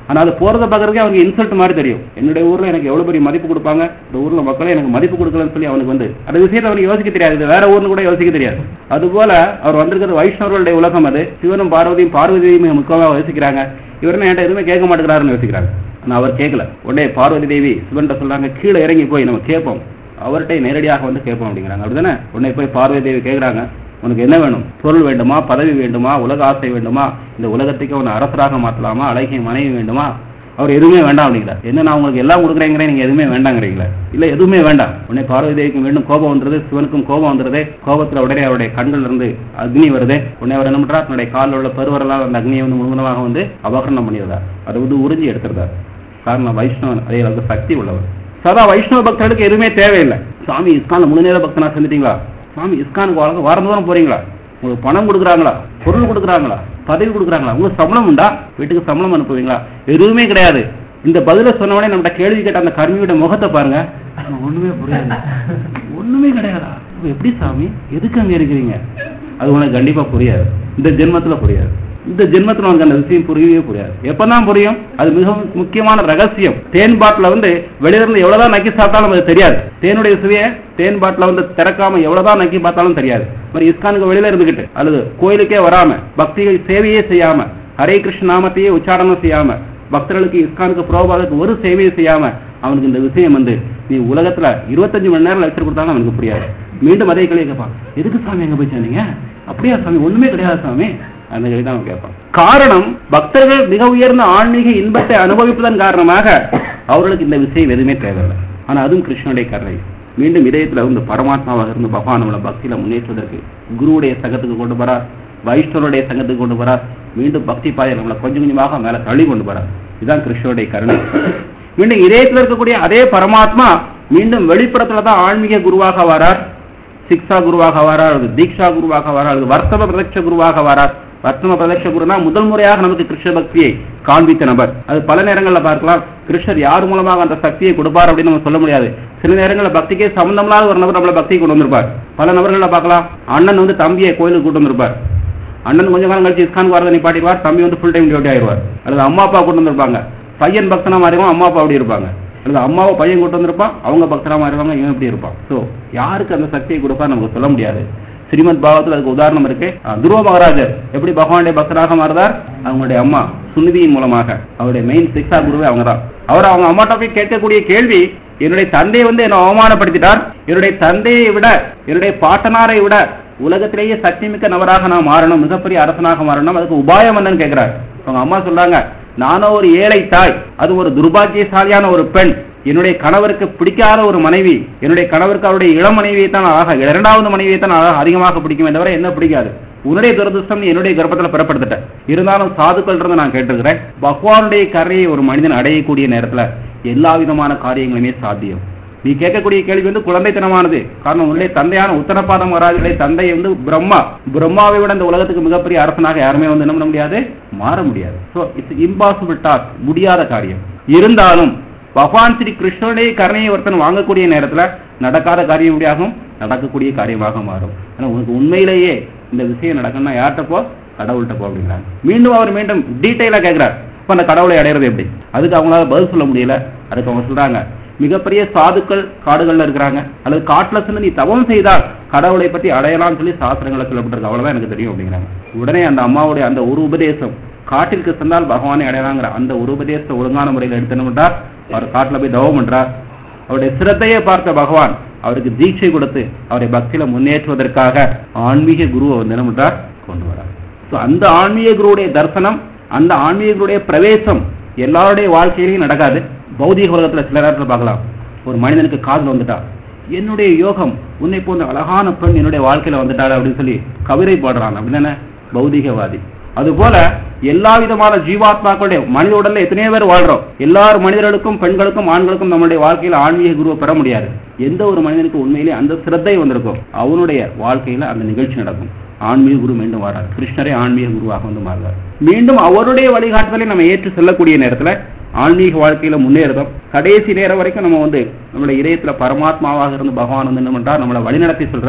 A: ஆனா அது போறத பாக்குறதுக்கு அவனுக்கு இன்சல்ட் மாதிரி தெரியும் என்னுடைய ஊர்ல எனக்கு எவ்வளவு பெரிய மதிப்பு கொடுப்பாங்க இந்த ஊர்ல மக்களே எனக்கு மதிப்பு கொடுக்கலன்னு சொல்லி அவனுக்கு வந்து அந்த விஷயத்தை அவனுக்கு யோசிக்க தெரியாது இது வேற ஊர்னு கூட யோசிக்க தெரியாது அதுபோல அவர் வந்திருக்கிறது வைஷ்ணவர்களுடைய உலகம் அது சிவனும் பார்வதியும் பார்வதியும் மிக முக்கியமாக யோசிக்கிறாங்க இவர் என்ன என்கிட்ட எதுவுமே கேட்க மாட்டேங்கிறாருன்னு யோசிக்கிறாங்க ஆனா அவர் கேட்கல உடனே பார்வதி தேவி சிவன்கிட்ட சொல்றாங்க கீழே இறங்கி போய் நம்ம கேட்போம் அவர்கிட்ட நேரடியாக வந்து கேட்போம் அப்படிங்கிறாங்க அப்படிதானே உடனே போய் பார்வதி தேவி கேட்குறாங்க உனக்கு என்ன வேணும் பொருள் வேண்டுமா பதவி வேண்டுமா உலக ஆசை வேண்டுமா இந்த உலகத்துக்கு உன்னை அரசராக மாற்றலாமா அழகிய மனைவி வேண்டுமா அவர் எதுவுமே வேண்டாம் அப்படிங்கிறார் என்ன நான் உங்களுக்கு எல்லாம் கொடுக்குறேங்கிறேன் நீங்க எதுவுமே வேண்டாங்கிறீங்களா இல்ல எதுவுமே வேண்டாம் உடனே பார்வதி தேவிக்கு மீண்டும் கோபம் வந்துருது சிவனுக்கும் கோபம் வந்துருது கோபத்துல உடனே அவருடைய கண்கள் இருந்து அக்னி வருது உடனே அவர் என்ன பண்றார் தன்னுடைய காலில் உள்ள பருவரெல்லாம் அந்த அக்னியை வந்து முழுவதுமாக வந்து அபகரணம் பண்ணிடுறார் அதை வந்து உறிஞ்சி எடுத்துருந்தார் காரணம் வைஷ்ணவன் அதே அளவுக்கு சக்தி உள்ளவர் சதா வைஷ்ணவ பக்தர்களுக்கு எதுவுமே தேவையில்லை சாமி இஸ்கான்ல முழு நேர பக்தனா செஞ்சுட்டீங்களா சாமி இஸ்கானுக்கு வாழ்க்கை வாரம் தூரம் போறீங்களா உங்களுக்கு பணம் கொடுக்குறாங்களா பொருள் கொடுக்குறாங்களா பதவி கொடுக்குறாங்களா உங்களுக்கு சம்பளம் உண்டா வீட்டுக்கு சம்பளம் அனுப்புவீங்களா எதுவுமே கிடையாது இந்த பதில சொன்னவனே நம்மகிட்ட கேள்வி கேட்ட அந்த கர்மியோட முகத்தை பாருங்க ஒண்ணுமே புரியாது ஒண்ணுமே கிடையாதா அப்ப எப்படி சாமி எதுக்கு அங்க இருக்கிறீங்க அது உனக்கு கண்டிப்பா புரியாது இந்த ஜென்மத்துல புரியாது இந்த ஜென்மத்துல உனக்கு அந்த விஷயம் புரியவே புரியாது எப்பதான் புரியும் அது மிகவும் முக்கியமான ரகசியம் தேன் பாட்டில வந்து வெளியில இருந்து எவ்வளவுதான் நக்கி சாப்பிட்டாலும் அது தெரியாது தேனுடைய சுவைய தேன் பாட்டில வந்து திறக்காம எவ்வளவுதான் நக்கி பார்த்தாலும் தெரியாது மாதிரி இஸ்கானுக்கு வெளியில இருந்துகிட்டு அல்லது கோயிலுக்கே வராம பக்திகள் சேவையே செய்யாம ஹரே கிருஷ்ண நாமத்தையே உச்சாரணம் செய்யாம பக்தர்களுக்கு இஸ்கானுக்கு புரோபாதத்துக்கு ஒரு சேவையை செய்யாம அவனுக்கு இந்த விஷயம் வந்து நீ உலகத்துல இருபத்தஞ்சு மணி நேரம் லெக்சர் கொடுத்தாலும் அவனுக்கு புரியாது மீண்டும் அதே கேள்வி கேட்பான் எதுக்கு சாமி எங்க போய் சேர்ந்தீங்க அப்படியா சாமி ஒண்ணுமே கிடையாது சாமி அந்த கேள்வி தான் அவன் கேட்பான் காரணம் பக்தர்கள் மிக உயர்ந்த ஆன்மீக இன்பத்தை அனுபவிப்பதன் காரணமாக அவர்களுக்கு இந்த விஷயம் எதுவுமே தேவையில்லை ஆனா அதுவும் கிருஷ்ணனுடைய கருணை மீண்டும் இதயத்துல வந்து பரமாத்மாவாக இருந்து பகவான் நம்மளை பக்தியில முன்னேற்றுவதற்கு குருவுடைய சங்கத்துக்கு கொண்டு போறார் வைஷ்ணவருடைய சங்கத்துக்கு கொண்டு போறார் மீண்டும் பக்தி பாதையில் நம்மளை கொஞ்சம் கொஞ்சமாக மேல தள்ளி கொண்டு போறார் இதுதான் கிருஷ்ணனுடைய கருணை மீண்டும் இதயத்தில் இருக்கக்கூடிய அதே பரமாத்மா மீண்டும் வெளிப்புறத்துல தான் ஆன்மீக குருவாக வரார் சிக்ஷா குருவாக வரார் அல்லது தீக்ஷா குருவாக வரார் அல்லது வர்த்தம பிரதட்ச குருவாக வரார் வர்த்தம பிரதட்ச குருனா முதல் முறையாக நமக்கு கிருஷ்ண பக்தியை காண்பித்த நபர் அது பல நேரங்களில் பார்க்கலாம் கிருஷ்ணர் யார் மூலமாக அந்த சக்தியை கொடுப்பார் அப்படின்னு நம்ம சொல்ல முடியாது சில நேரங்களில் பக்திக்கே சம்பந்தமில்லாத ஒரு நபர் நம்மள பக்தியை கொண்டு வந்திருப்பார் பல நபர்களில் பார்க்கலாம் அண்ணன் வந்து தம்பியை கோயிலுக்கு கூட்டு வந்திருப்பார் அண்ணன் கொஞ்ச காலம் கழிச்சு இஸ்கான் வரதை நிப்பாட்டிடுவார் தம்பி வந்து ஃபுல் டைம் டியூட்டி ஆயிடுவார் அல்லது அம்மா அப்பா கொண்டு வந்திருப்பாங்க பையன் பக்தனா மாறிடுவான் அம்மா அப்பா அப்படி இருப்பாங்க அல்லது அம்மாவை பையன் கொண்டு வந்திருப்பான் அவங்க பக்தனா மாறிடுவாங்க இவன் இப்படி இருப்பான் ஸோ யாருக்கு அந்த சக்தியை கொடுப்பா நமக்கு சொல்ல முடியாது ஸ்ரீமத் பாகவத்தில் அதுக்கு உதாரணம் இருக்கு அஹ் துருவ மகாராஜர் எப்படி பகவானுடைய பக்தராக மாறுதார் அவங்களுடைய அம்மா சுனிதியின் மூலமாக அவருடைய மெயின் சிக்ஷா குருவே அவங்க தான் அவர் அவங்க அம்மாட்ட போய் கேட்கக்கூடிய கேள்வி என்னுடைய தந்தை வந்து என்ன அவமானப்படுத்திட்டார் என்னுடைய தந்தையை விட என்னுடைய பாட்டனாரை விட உலகத்திலேயே சக்தி மிக்க நபராக நான் மாறணும் மிகப்பெரிய அரசனாக மாறணும் அதுக்கு உபாயம் என்னன்னு கேட்கிறார் அவங்க அம்மா சொல்றாங்க நானோ ஒரு ஏழை தாய் அது ஒரு துர்பாக்கியசாலியான ஒரு பெண் என்னுடைய கணவருக்கு பிடிக்காத ஒரு மனைவி என்னுடைய கணவருக்கு அவருடைய இளம் மனைவியை தான் அழகாக இரண்டாவது மனைவியை தான் அழகாக அதிகமாக பிடிக்குமே தவிர என்ன பிடிக்காது உன்னுடைய துரதிருஷ்டம் நீ என்னுடைய கர்ப்பத்தில் பெறப்படுத்திட்ட இருந்தாலும் சாதுக்கள் இருந்து நான் கேட்டிருக்கிறேன் பகவானுடைய கரையை ஒரு மனிதன் அடையக்கூடிய நேரத்துல எல்லா விதமான காரியங்களுமே சாத்தியம் நீ கேட்கக்கூடிய கேள்வி வந்து குழந்தைத்தனமானது காரணம் உன்னுடைய தந்தையான உத்தரபாத மகாராஜுடைய தந்தை வந்து பிரம்மா பிரம்மாவை விட இந்த உலகத்துக்கு மிகப்பெரிய அரசனாக யாருமே வந்து என்ன பண்ண முடியாது மாற முடியாது ஸோ இட்ஸ் இம்பாசிபிள் டாஸ்க் முடியாத காரியம் இருந்தாலும் பகவான் ஸ்ரீ கிருஷ்ணனுடைய கருணையை ஒருத்தன் வாங்கக்கூடிய நேரத்துல நடக்காத காரியம் எப்படியாகும் நடக்கக்கூடிய காரியமாக மாறும் ஆனா உனக்கு உண்மையிலேயே இந்த விஷயம் நடக்கணும்னா யார்கிட்ட போ கடவுள்கிட்ட போ அப்படிங்கிறாங்க மீண்டும் அவர் மீண்டும் டீட்டெயிலாக கேட்கிறார் இப்போ அந்த கடவுளை அடையிறது எப்படி அதுக்கு அவங்களால பதில் சொல்ல முடியல அதுக்கு அவங்க சொல்றாங்க மிகப்பெரிய சாதுக்கள் காடுகள்ல இருக்கிறாங்க அல்லது காட்டுல சென்று நீ தவம் செய்தால் கடவுளை பத்தி அடையலாம்னு சொல்லி சாஸ்திரங்களை சொல்லப்பட்டிருக்கு அவ்வளவுதான் எனக்கு தெரியும் அப்படிங்கிறாங்க உடனே அந்த அம்மாவுடைய அந்த ஒரு உபதேசம் காட்டிற்கு சென்றால் பகவானை அடையலாங்கிற அந்த ஒரு உபதேசத்தை ஒழுங்கான முறையில் எடுத்துன்னு அவர் காட்டுல போய் தவம் பண்றார் அவருடைய சிரத்தையை பார்த்த பகவான் அவருக்கு தீட்சை கொடுத்து அவரை பக்தியில முன்னேற்றுவதற்காக ஆன்மீக குருவை வந்து என்ன பண்றார் கொண்டு வரார் So, அந்த ஆன்மீக குருவுடைய தரிசனம் அந்த ஆன்மீக குருவுடைய பிரவேசம் எல்லாருடைய வாழ்க்கையிலையும் நடக்காது பௌதிக உலகத்துல சில நேரத்துல பார்க்கலாம் ஒரு மனிதனுக்கு காதல் வந்துட்டா என்னுடைய யோகம் உன்னை போன்ற அழகான பெண் என்னுடைய வாழ்க்கையில வந்துட்டாள் அப்படின்னு சொல்லி கவிதை பாடுறான் அப்படின்னு பௌதிகவாதி அதுபோல எல்லா விதமான ஜீவாத்மாக்களுடைய மனித உடல்ல எத்தனையோ பேர் வாழ்றோம் எல்லார் மனிதர்களுக்கும் பெண்களுக்கும் ஆண்களுக்கும் நம்மளுடைய வாழ்க்கையில ஆன்மீக குருவை பெற முடியாது எந்த ஒரு மனிதனுக்கு உண்மையிலே அந்த சிரத்தை வந்திருக்கும் அவனுடைய வாழ்க்கையில அந்த நிகழ்ச்சி நடக்கும் ஆன்மீக குரு மீண்டும் வரார் கிருஷ்ணரே ஆன்மீக குருவாக வந்து மாறுவார் மீண்டும் அவருடைய வழிகாட்டுதலை நம்ம ஏற்று செல்லக்கூடிய நேரத்துல ஆன்மீக வாழ்க்கையில முன்னேறுதோம் கடைசி நேரம் வரைக்கும் நம்ம வந்து நம்மளுடைய இதயத்துல பரமாத்மாவாக இருந்து பகவான் வந்து என்ன பண்றார் நம்மளை வழிநடத்தி சொல்றார்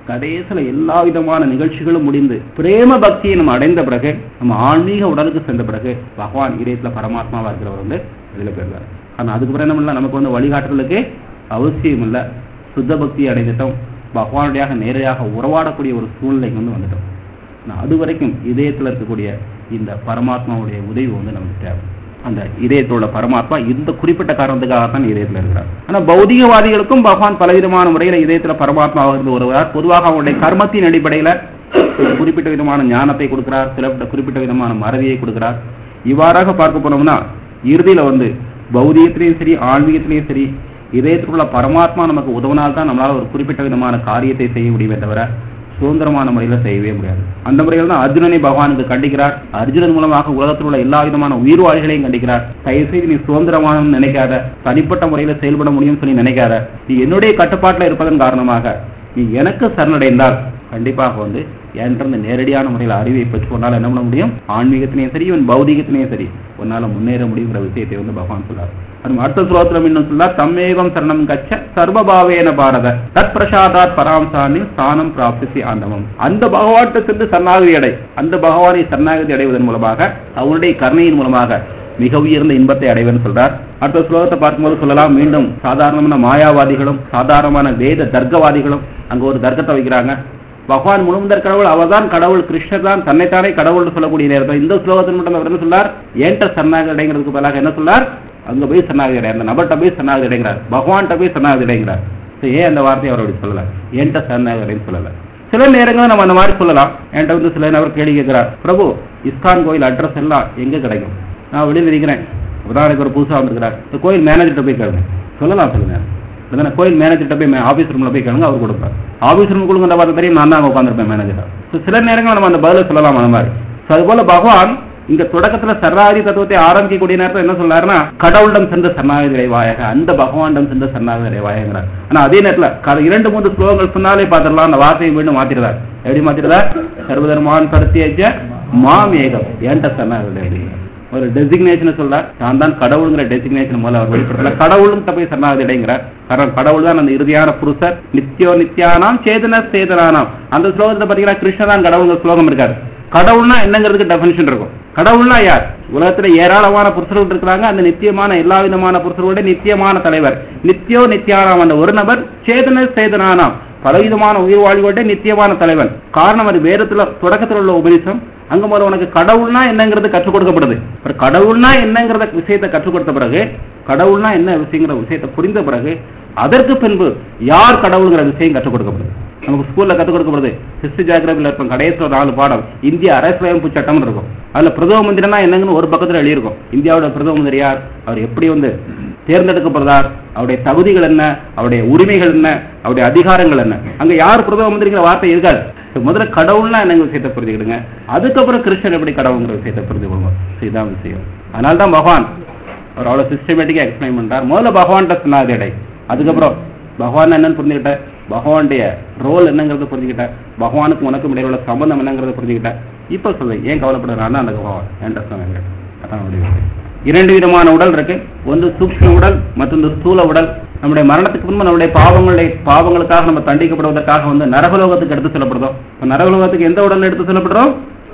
A: கடைசியில் எல்லா விதமான நிகழ்ச்சிகளும் முடிந்து பிரேம பக்தியை நம்ம அடைந்த பிறகு நம்ம ஆன்மீக உடலுக்கு சென்ற பிறகு பகவான் இதயத்தில் பரமாத்மாவா இருக்கிறவர் வந்து இதில் போயிருந்தார் ஆனால் அதுக்கு பிறகு என்ன நமக்கு வந்து வழிகாட்டுதலுக்கு அவசியம் இல்லை சுத்த பக்தி அடைந்துட்டோம் பகவானுடையாக நேரடியாக உறவாடக்கூடிய ஒரு சூழ்நிலைக்கு வந்து வந்துட்டோம் ஆனால் அது வரைக்கும் இதயத்தில் இருக்கக்கூடிய இந்த பரமாத்மாவுடைய உதவி வந்து நமக்கு தேவை அந்த இதயத்தோட பரமாத்மா இந்த குறிப்பிட்ட காரணத்துக்காகத்தான் இதயத்தில் இருக்கிறார் ஆனால் பௌதிகவாதிகளுக்கும் பகவான் பலவிதமான முறையில் இதயத்தில் பரமாத்மாவாக இருந்து வருவார் பொதுவாக அவங்களுடைய கர்மத்தின் அடிப்படையில் குறிப்பிட்ட விதமான ஞானத்தை கொடுக்கிறார் சில குறிப்பிட்ட விதமான மறதியை கொடுக்கிறார் இவ்வாறாக பார்க்க போனோம்னா இறுதியில் வந்து பௌதிகத்திலையும் சரி ஆன்மீகத்திலையும் சரி இதயத்திலுள்ள பரமாத்மா நமக்கு உதவினால்தான் நம்மளால ஒரு குறிப்பிட்ட விதமான காரியத்தை செய்ய முடியுமே தவிர சுதந்திரமான முறையில் செய்யவே முடியாது அந்த முறையில் தான் அர்ஜுனனை பகவானுக்கு கண்டிக்கிறார் அர்ஜுனன் மூலமாக உலகத்தில் உள்ள எல்லா விதமான உயிர்வாழிகளையும் கண்டிக்கிறார் தயவு செய்து நீ சுதந்திரமான நினைக்காத தனிப்பட்ட முறையில் செயல்பட முடியும்னு சொல்லி நினைக்காத நீ என்னுடைய கட்டுப்பாட்டில் இருப்பதன் காரணமாக நீ எனக்கு சரணடைந்தால் கண்டிப்பாக வந்து என்கிட்ட நேரடியான முறையில் அறிவை பெற்று உன்னால் என்ன பண்ண முடியும் ஆன்மீகத்திலையும் சரி இவன் பௌதிகத்திலையும் சரி உன்னால் முன்னேற முடியுங்கிற விஷயத்தை வந்து பகவான் சொல்றார் அது அடுத்த ஸ்லோகத்தில் இன்னும் சொல்லார் தம்மேகம் சரணம் கச்ச சர்வபாவேன பாரத தத் பிரசாதாத் பராம்சாமி ஸ்தானம் பிராப்திசி ஆண்டவம் அந்த பகவான்கிட்ட சென்று சரணாகதி அடை அந்த பகவானை சரணாகதி அடைவதன் மூலமாக அவனுடைய கருணையின் மூலமாக மிக உயர்ந்த இன்பத்தை அடைவன் சொல்றார் அடுத்த ஸ்லோகத்தை பார்க்கும்போது சொல்லலாம் மீண்டும் சாதாரணமான மாயாவாதிகளும் சாதாரணமான வேத தர்க்கவாதிகளும் அங்க ஒரு தர்க்கத்தை வைக்கிறாங்க பகவான் முழுமுதற் கடவுள் அவர்தான் கடவுள் கிருஷ்ணர் தான் தன்னைத்தானே கடவுள்னு சொல்லக்கூடிய நேரத்தில் இந்த ஸ்லோகத்தில் மட்டும் அவர் என்ன சொல்லார் ஏன்ட்ட சரணாகதி அடைங்கிறதுக்கு பதிலாக என்ன சொல்லார் அங்க போய் சரணாகதி அடை அந்த நபர்கிட்ட போய் சரணாகதி அடைங்கிறார் பகவான்கிட்ட போய் சரணாகதி அடைங்கிறார் ஏன் அந்த வார்த்தையை அவர் அப்படி சொல்லல ஏன்ட்ட சரணாகதி அடைன்னு சொல்லல சில நேரங்களில் நம்ம அந்த மாதிரி சொல்லலாம் என்கிட்ட வந்து சில நபர் கேள்வி கேட்கிறார் பிரபு இஸ்கான் கோயில் அட்ரஸ் எல்லாம் எங்க கிடைக்கும் நான் வெளியில் இருக்கிறேன் உதாரணத்துக்கு ஒரு புதுசாக வந்திருக்கிறார் இந்த கோயில் மேனேஜர்கிட்ட போய் கேளுங்க சொல்லலாம் சொல்லுங்க இல்லைன்னா கோயில் மேனேஜர்கிட்ட போய் ஆஃபீஸ் ரூமில் போய் கேளுங்க அவர் கொடுப்பார் ஆஃபீஸ் ரூம் கொடுங்க பார்த்து தெரியும் நான் தான் உட்காந்துருப்பேன் மேனேஜர் சில நேரங்கள் நம்ம அந்த பதிலை சொல்லலாம் அந்த மாதிரி அதுபோல பகவான் இங்க தொடக்கத்துல சரணாகதி தத்துவத்தை ஆரம்பிக்கக்கூடிய நேரத்தில் என்ன சொல்றாருன்னா கடவுளிடம் சென்ற சரணாகதி அடைவாயாக அந்த பகவானிடம் சென்ற சரணாகதி அடைவாயங்கிறார் ஆனா அதே நேரத்தில் இரண்டு மூன்று ஸ்லோகங்கள் சொன்னாலே பார்த்துடலாம் அந்த வார்த்தையை மீண்டும் மாத்திடுறார் எப்படி மாத்திடுறார் சர்வதர்மான் பரத்தியஜ மாமேகம் ஏன்ட்ட சரணாகதி அடைகிறார் ஒரு டெசிக்னேஷன் சொல்றார் நான் தான் கடவுளுங்கிற டெசிக்னேஷன் மூலம் அவர் வெளிப்படுத்தல கடவுளும் போய் சரணாகதி அடைங்கிறார் காரணம் கடவுள் தான் அந்த இறுதியான புருஷர் நித்தியோ நித்யானாம் சேதன சேதனானாம் அந்த ஸ்லோகத்துல பாத்தீங்கன்னா கிருஷ்ணன் தான் கடவுளுங்கிற ஸ்லோகம் இருக்காரு கடவுள்னா என்னங்கிறதுக்கு டெபினிஷன் இருக்கும் கடவுள்னா யார் உலகத்துல ஏராளமான புருஷர்கள் இருக்கிறாங்க அந்த நித்தியமான எல்லா விதமான புருஷர்களோட நித்தியமான தலைவர் நித்தியோ நித்தியானாம் அந்த ஒரு நபர் சேதன சேதனானாம் பலவிதமான உயிர் வாழ்வோட நித்தியமான தலைவன் காரணம் அது வேதத்துல தொடக்கத்தில் உள்ள உபதேசம் அங்க முதல்ல உனக்கு கடவுள்னா என்னங்கிறது கற்றுக் கொடுக்கப்படுது கடவுள்னா என்னங்கிறத விஷயத்தை கற்றுக் கொடுத்த பிறகு கடவுள்னா என்ன விஷயங்கிற விஷயத்தை புரிந்த பிறகு அதற்கு பின்பு யார் கடவுளுங்கிற விஷயம் கற்றுக் கொடுக்கப்படுது நமக்கு ஸ்கூல்ல கற்றுக் கொடுக்கப்படுது ஹிஸ்டரி ஜாகிரபியில் இருக்கும் கடைசியில் நாலு பாடம் இந்திய அரசியலமைப்பு சட்டம் இருக்கும் அதுல பிரதம மந்திரினா என்னங்கன்னு ஒரு பக்கத்துல எழுதியிருக்கும் இந்தியாவோட பிரதம மந்திரி யார் அவர் எப்படி வந்து தேர்ந்தெடுக்கப்படுறார் அவருடைய தகுதிகள் என்ன அவருடைய உரிமைகள் என்ன அவருடைய அதிகாரங்கள் என்ன அங்க யார் பிரதம மந்திரிங்கிற வார்த்தை இருக்காது முதல்ல கடவுள்னா என்னங்க விஷயத்தை புரிஞ்சுக்கிடுங்க அதுக்கப்புறம் கிருஷ்ணன் எப்படி கடவுளுங்கிற விஷயத்தை புரிஞ்சுக்கொள்வோம் இதுதான் விஷயம் அதனால தான் பகவான் அவர் அவ்வளோ சிஸ்டமேட்டிக்காக எக்ஸ்பிளைன் பண்றார் முதல்ல பகவான்கிட்ட சொன்னாது இடை அதுக்கப்புறம் பகவான் என்னன்னு புரிஞ்சுக்கிட்ட பகவானுடைய ரோல் என்னங்கிறத புரிஞ்சுக்கிட்ட பகவானுக்கு உனக்கும் இடையில உள்ள சம்பந்தம் என்னங்கிறத புரிஞ்சுக்கிட்ட இப்போ சொல்லுங்க ஏன் கவலைப்படுறாருன்னா அந்த பகவான் என்கிட்ட சொன்னாங்க அதான் அவருடைய விஷயம். இரண்டு விதமான உடல் இருக்கு ஒன்று சூக்ஷ்ம உடல் மற்றொன்று ஸ்தூல உடல் நம்முடைய மரணத்துக்கு முன்பு நம்முடைய பாவங்களுடைய பாவங்களுக்காக நம்ம தண்டிக்கப்படுவதற்காக வந்து நரகலோகத்துக்கு எடுத்து செல்லப்படுறோம் இப்ப நரகலோகத்துக்கு எந்த உடல் எடுத்து செல்லப்படுறோம்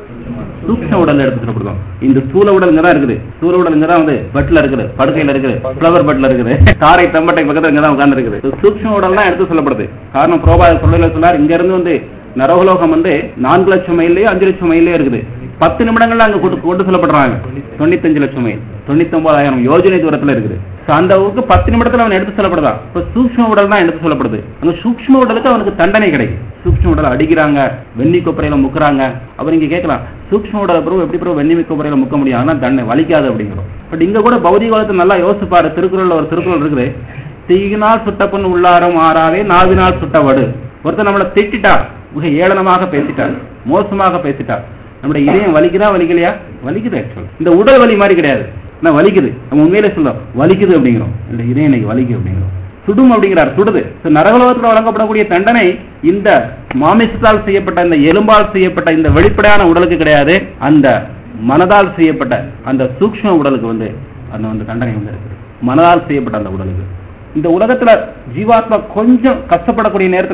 A: சூக்ஷ்ம உடல் எடுத்து செல்லப்படுறோம் இந்த ஸ்தூல உடல் இங்க தான் இருக்குது ஸ்தூல உடல் இங்க தான் வந்து பெட்ல இருக்குது படுக்கையில இருக்குது ஃபிளவர் பெட்ல இருக்குது தாரை தம்பட்டை பக்கத்துல இங்க தான் உட்கார்ந்து இருக்குது சூக்ஷ்ம உடல் தான் எடுத்து செல்லப்படுது காரணம் புரோபா சொல்லல சொன்னார் இங்க இருந்து வந்து நரகலோகம் வந்து நான்கு லட்சம் மைல்லயோ அஞ்சு லட்சம் மைல்லயோ இருக்குது பத்து நிமிடங்கள்ல அங்க கொண்டு கொண்டு செல்லப்படுறாங்க தொண்ணூத்தஞ்சு லட்சம் மைல் தொண்ணூத்தி ஒன்பதாயிரம் யோஜனை தூரத்துல இருக்குது So, அந்த ஊருக்கு பத்து நிமிடத்துல அவன் எடுத்து செல்லப்படுதான் இப்ப சூக்ஷ்ம உடல் தான் எடுத்து சொல்லப்படுது அந்த சூக்ஷ்ம உடலுக்கு அவனுக்கு தண்டனை கிடைக்கும் சூக்ஷ்ம உடலை அடிக்கிறாங்க வெண்ணி கொப்பரையில முக்குறாங்க அவர் இங்க கேட்கலாம் சூக்ஷ்ம உடலை பிறகு எப்படி பிறகு வெண்ணி கொப்பரையில முக்க முடியும் ஆனா தண்டனை வலிக்காது அப்படிங்கிறோம் பட் இங்க கூட பௌதிக உலகத்தை நல்லா யோசிப்பாரு திருக்குறள்ல ஒரு திருக்குறள் இருக்குது தீயினால் சுட்டப்பன் உள்ளாரம் ஆறாவே நாவினால் சுட்டவடு ஒருத்தர் நம்மளை திட்டிட்டா மிக ஏளனமாக பேசிட்டார் மோசமாக பேசிட்டார் நம்முடைய இதயம் வலிக்குதா வலிக்கலையா வலிக்குது ஆக்சுவல் இந்த உடல் வலி மாதிரி கிடையாது நான் வலிக்குது நம்ம உண்மையிலே சொல்றோம் வலிக்குது அப்படிங்கிறோம் இந்த இதயம் இன்னைக்கு வலிக்கு அப்படிங்கிறோம் சுடும் அப்படிங்கிறார் சுடுது So, நரகலோகத்தில் வழங்கப்படக்கூடிய தண்டனை இந்த மாமிசத்தால் செய்யப்பட்ட இந்த எலும்பால் செய்யப்பட்ட இந்த வெளிப்படையான உடலுக்கு கிடையாது அந்த மனதால் செய்யப்பட்ட அந்த சூக்ஷ்ம உடலுக்கு வந்து அந்த வந்து தண்டனை வந்து இருக்குது மனதால் செய்யப்பட்ட அந்த உடலுக்கு இந்த உலகத்துல ஜீவாத்மா கொஞ்சம் கஷ்டப்படக்கூடிய நேரத்துல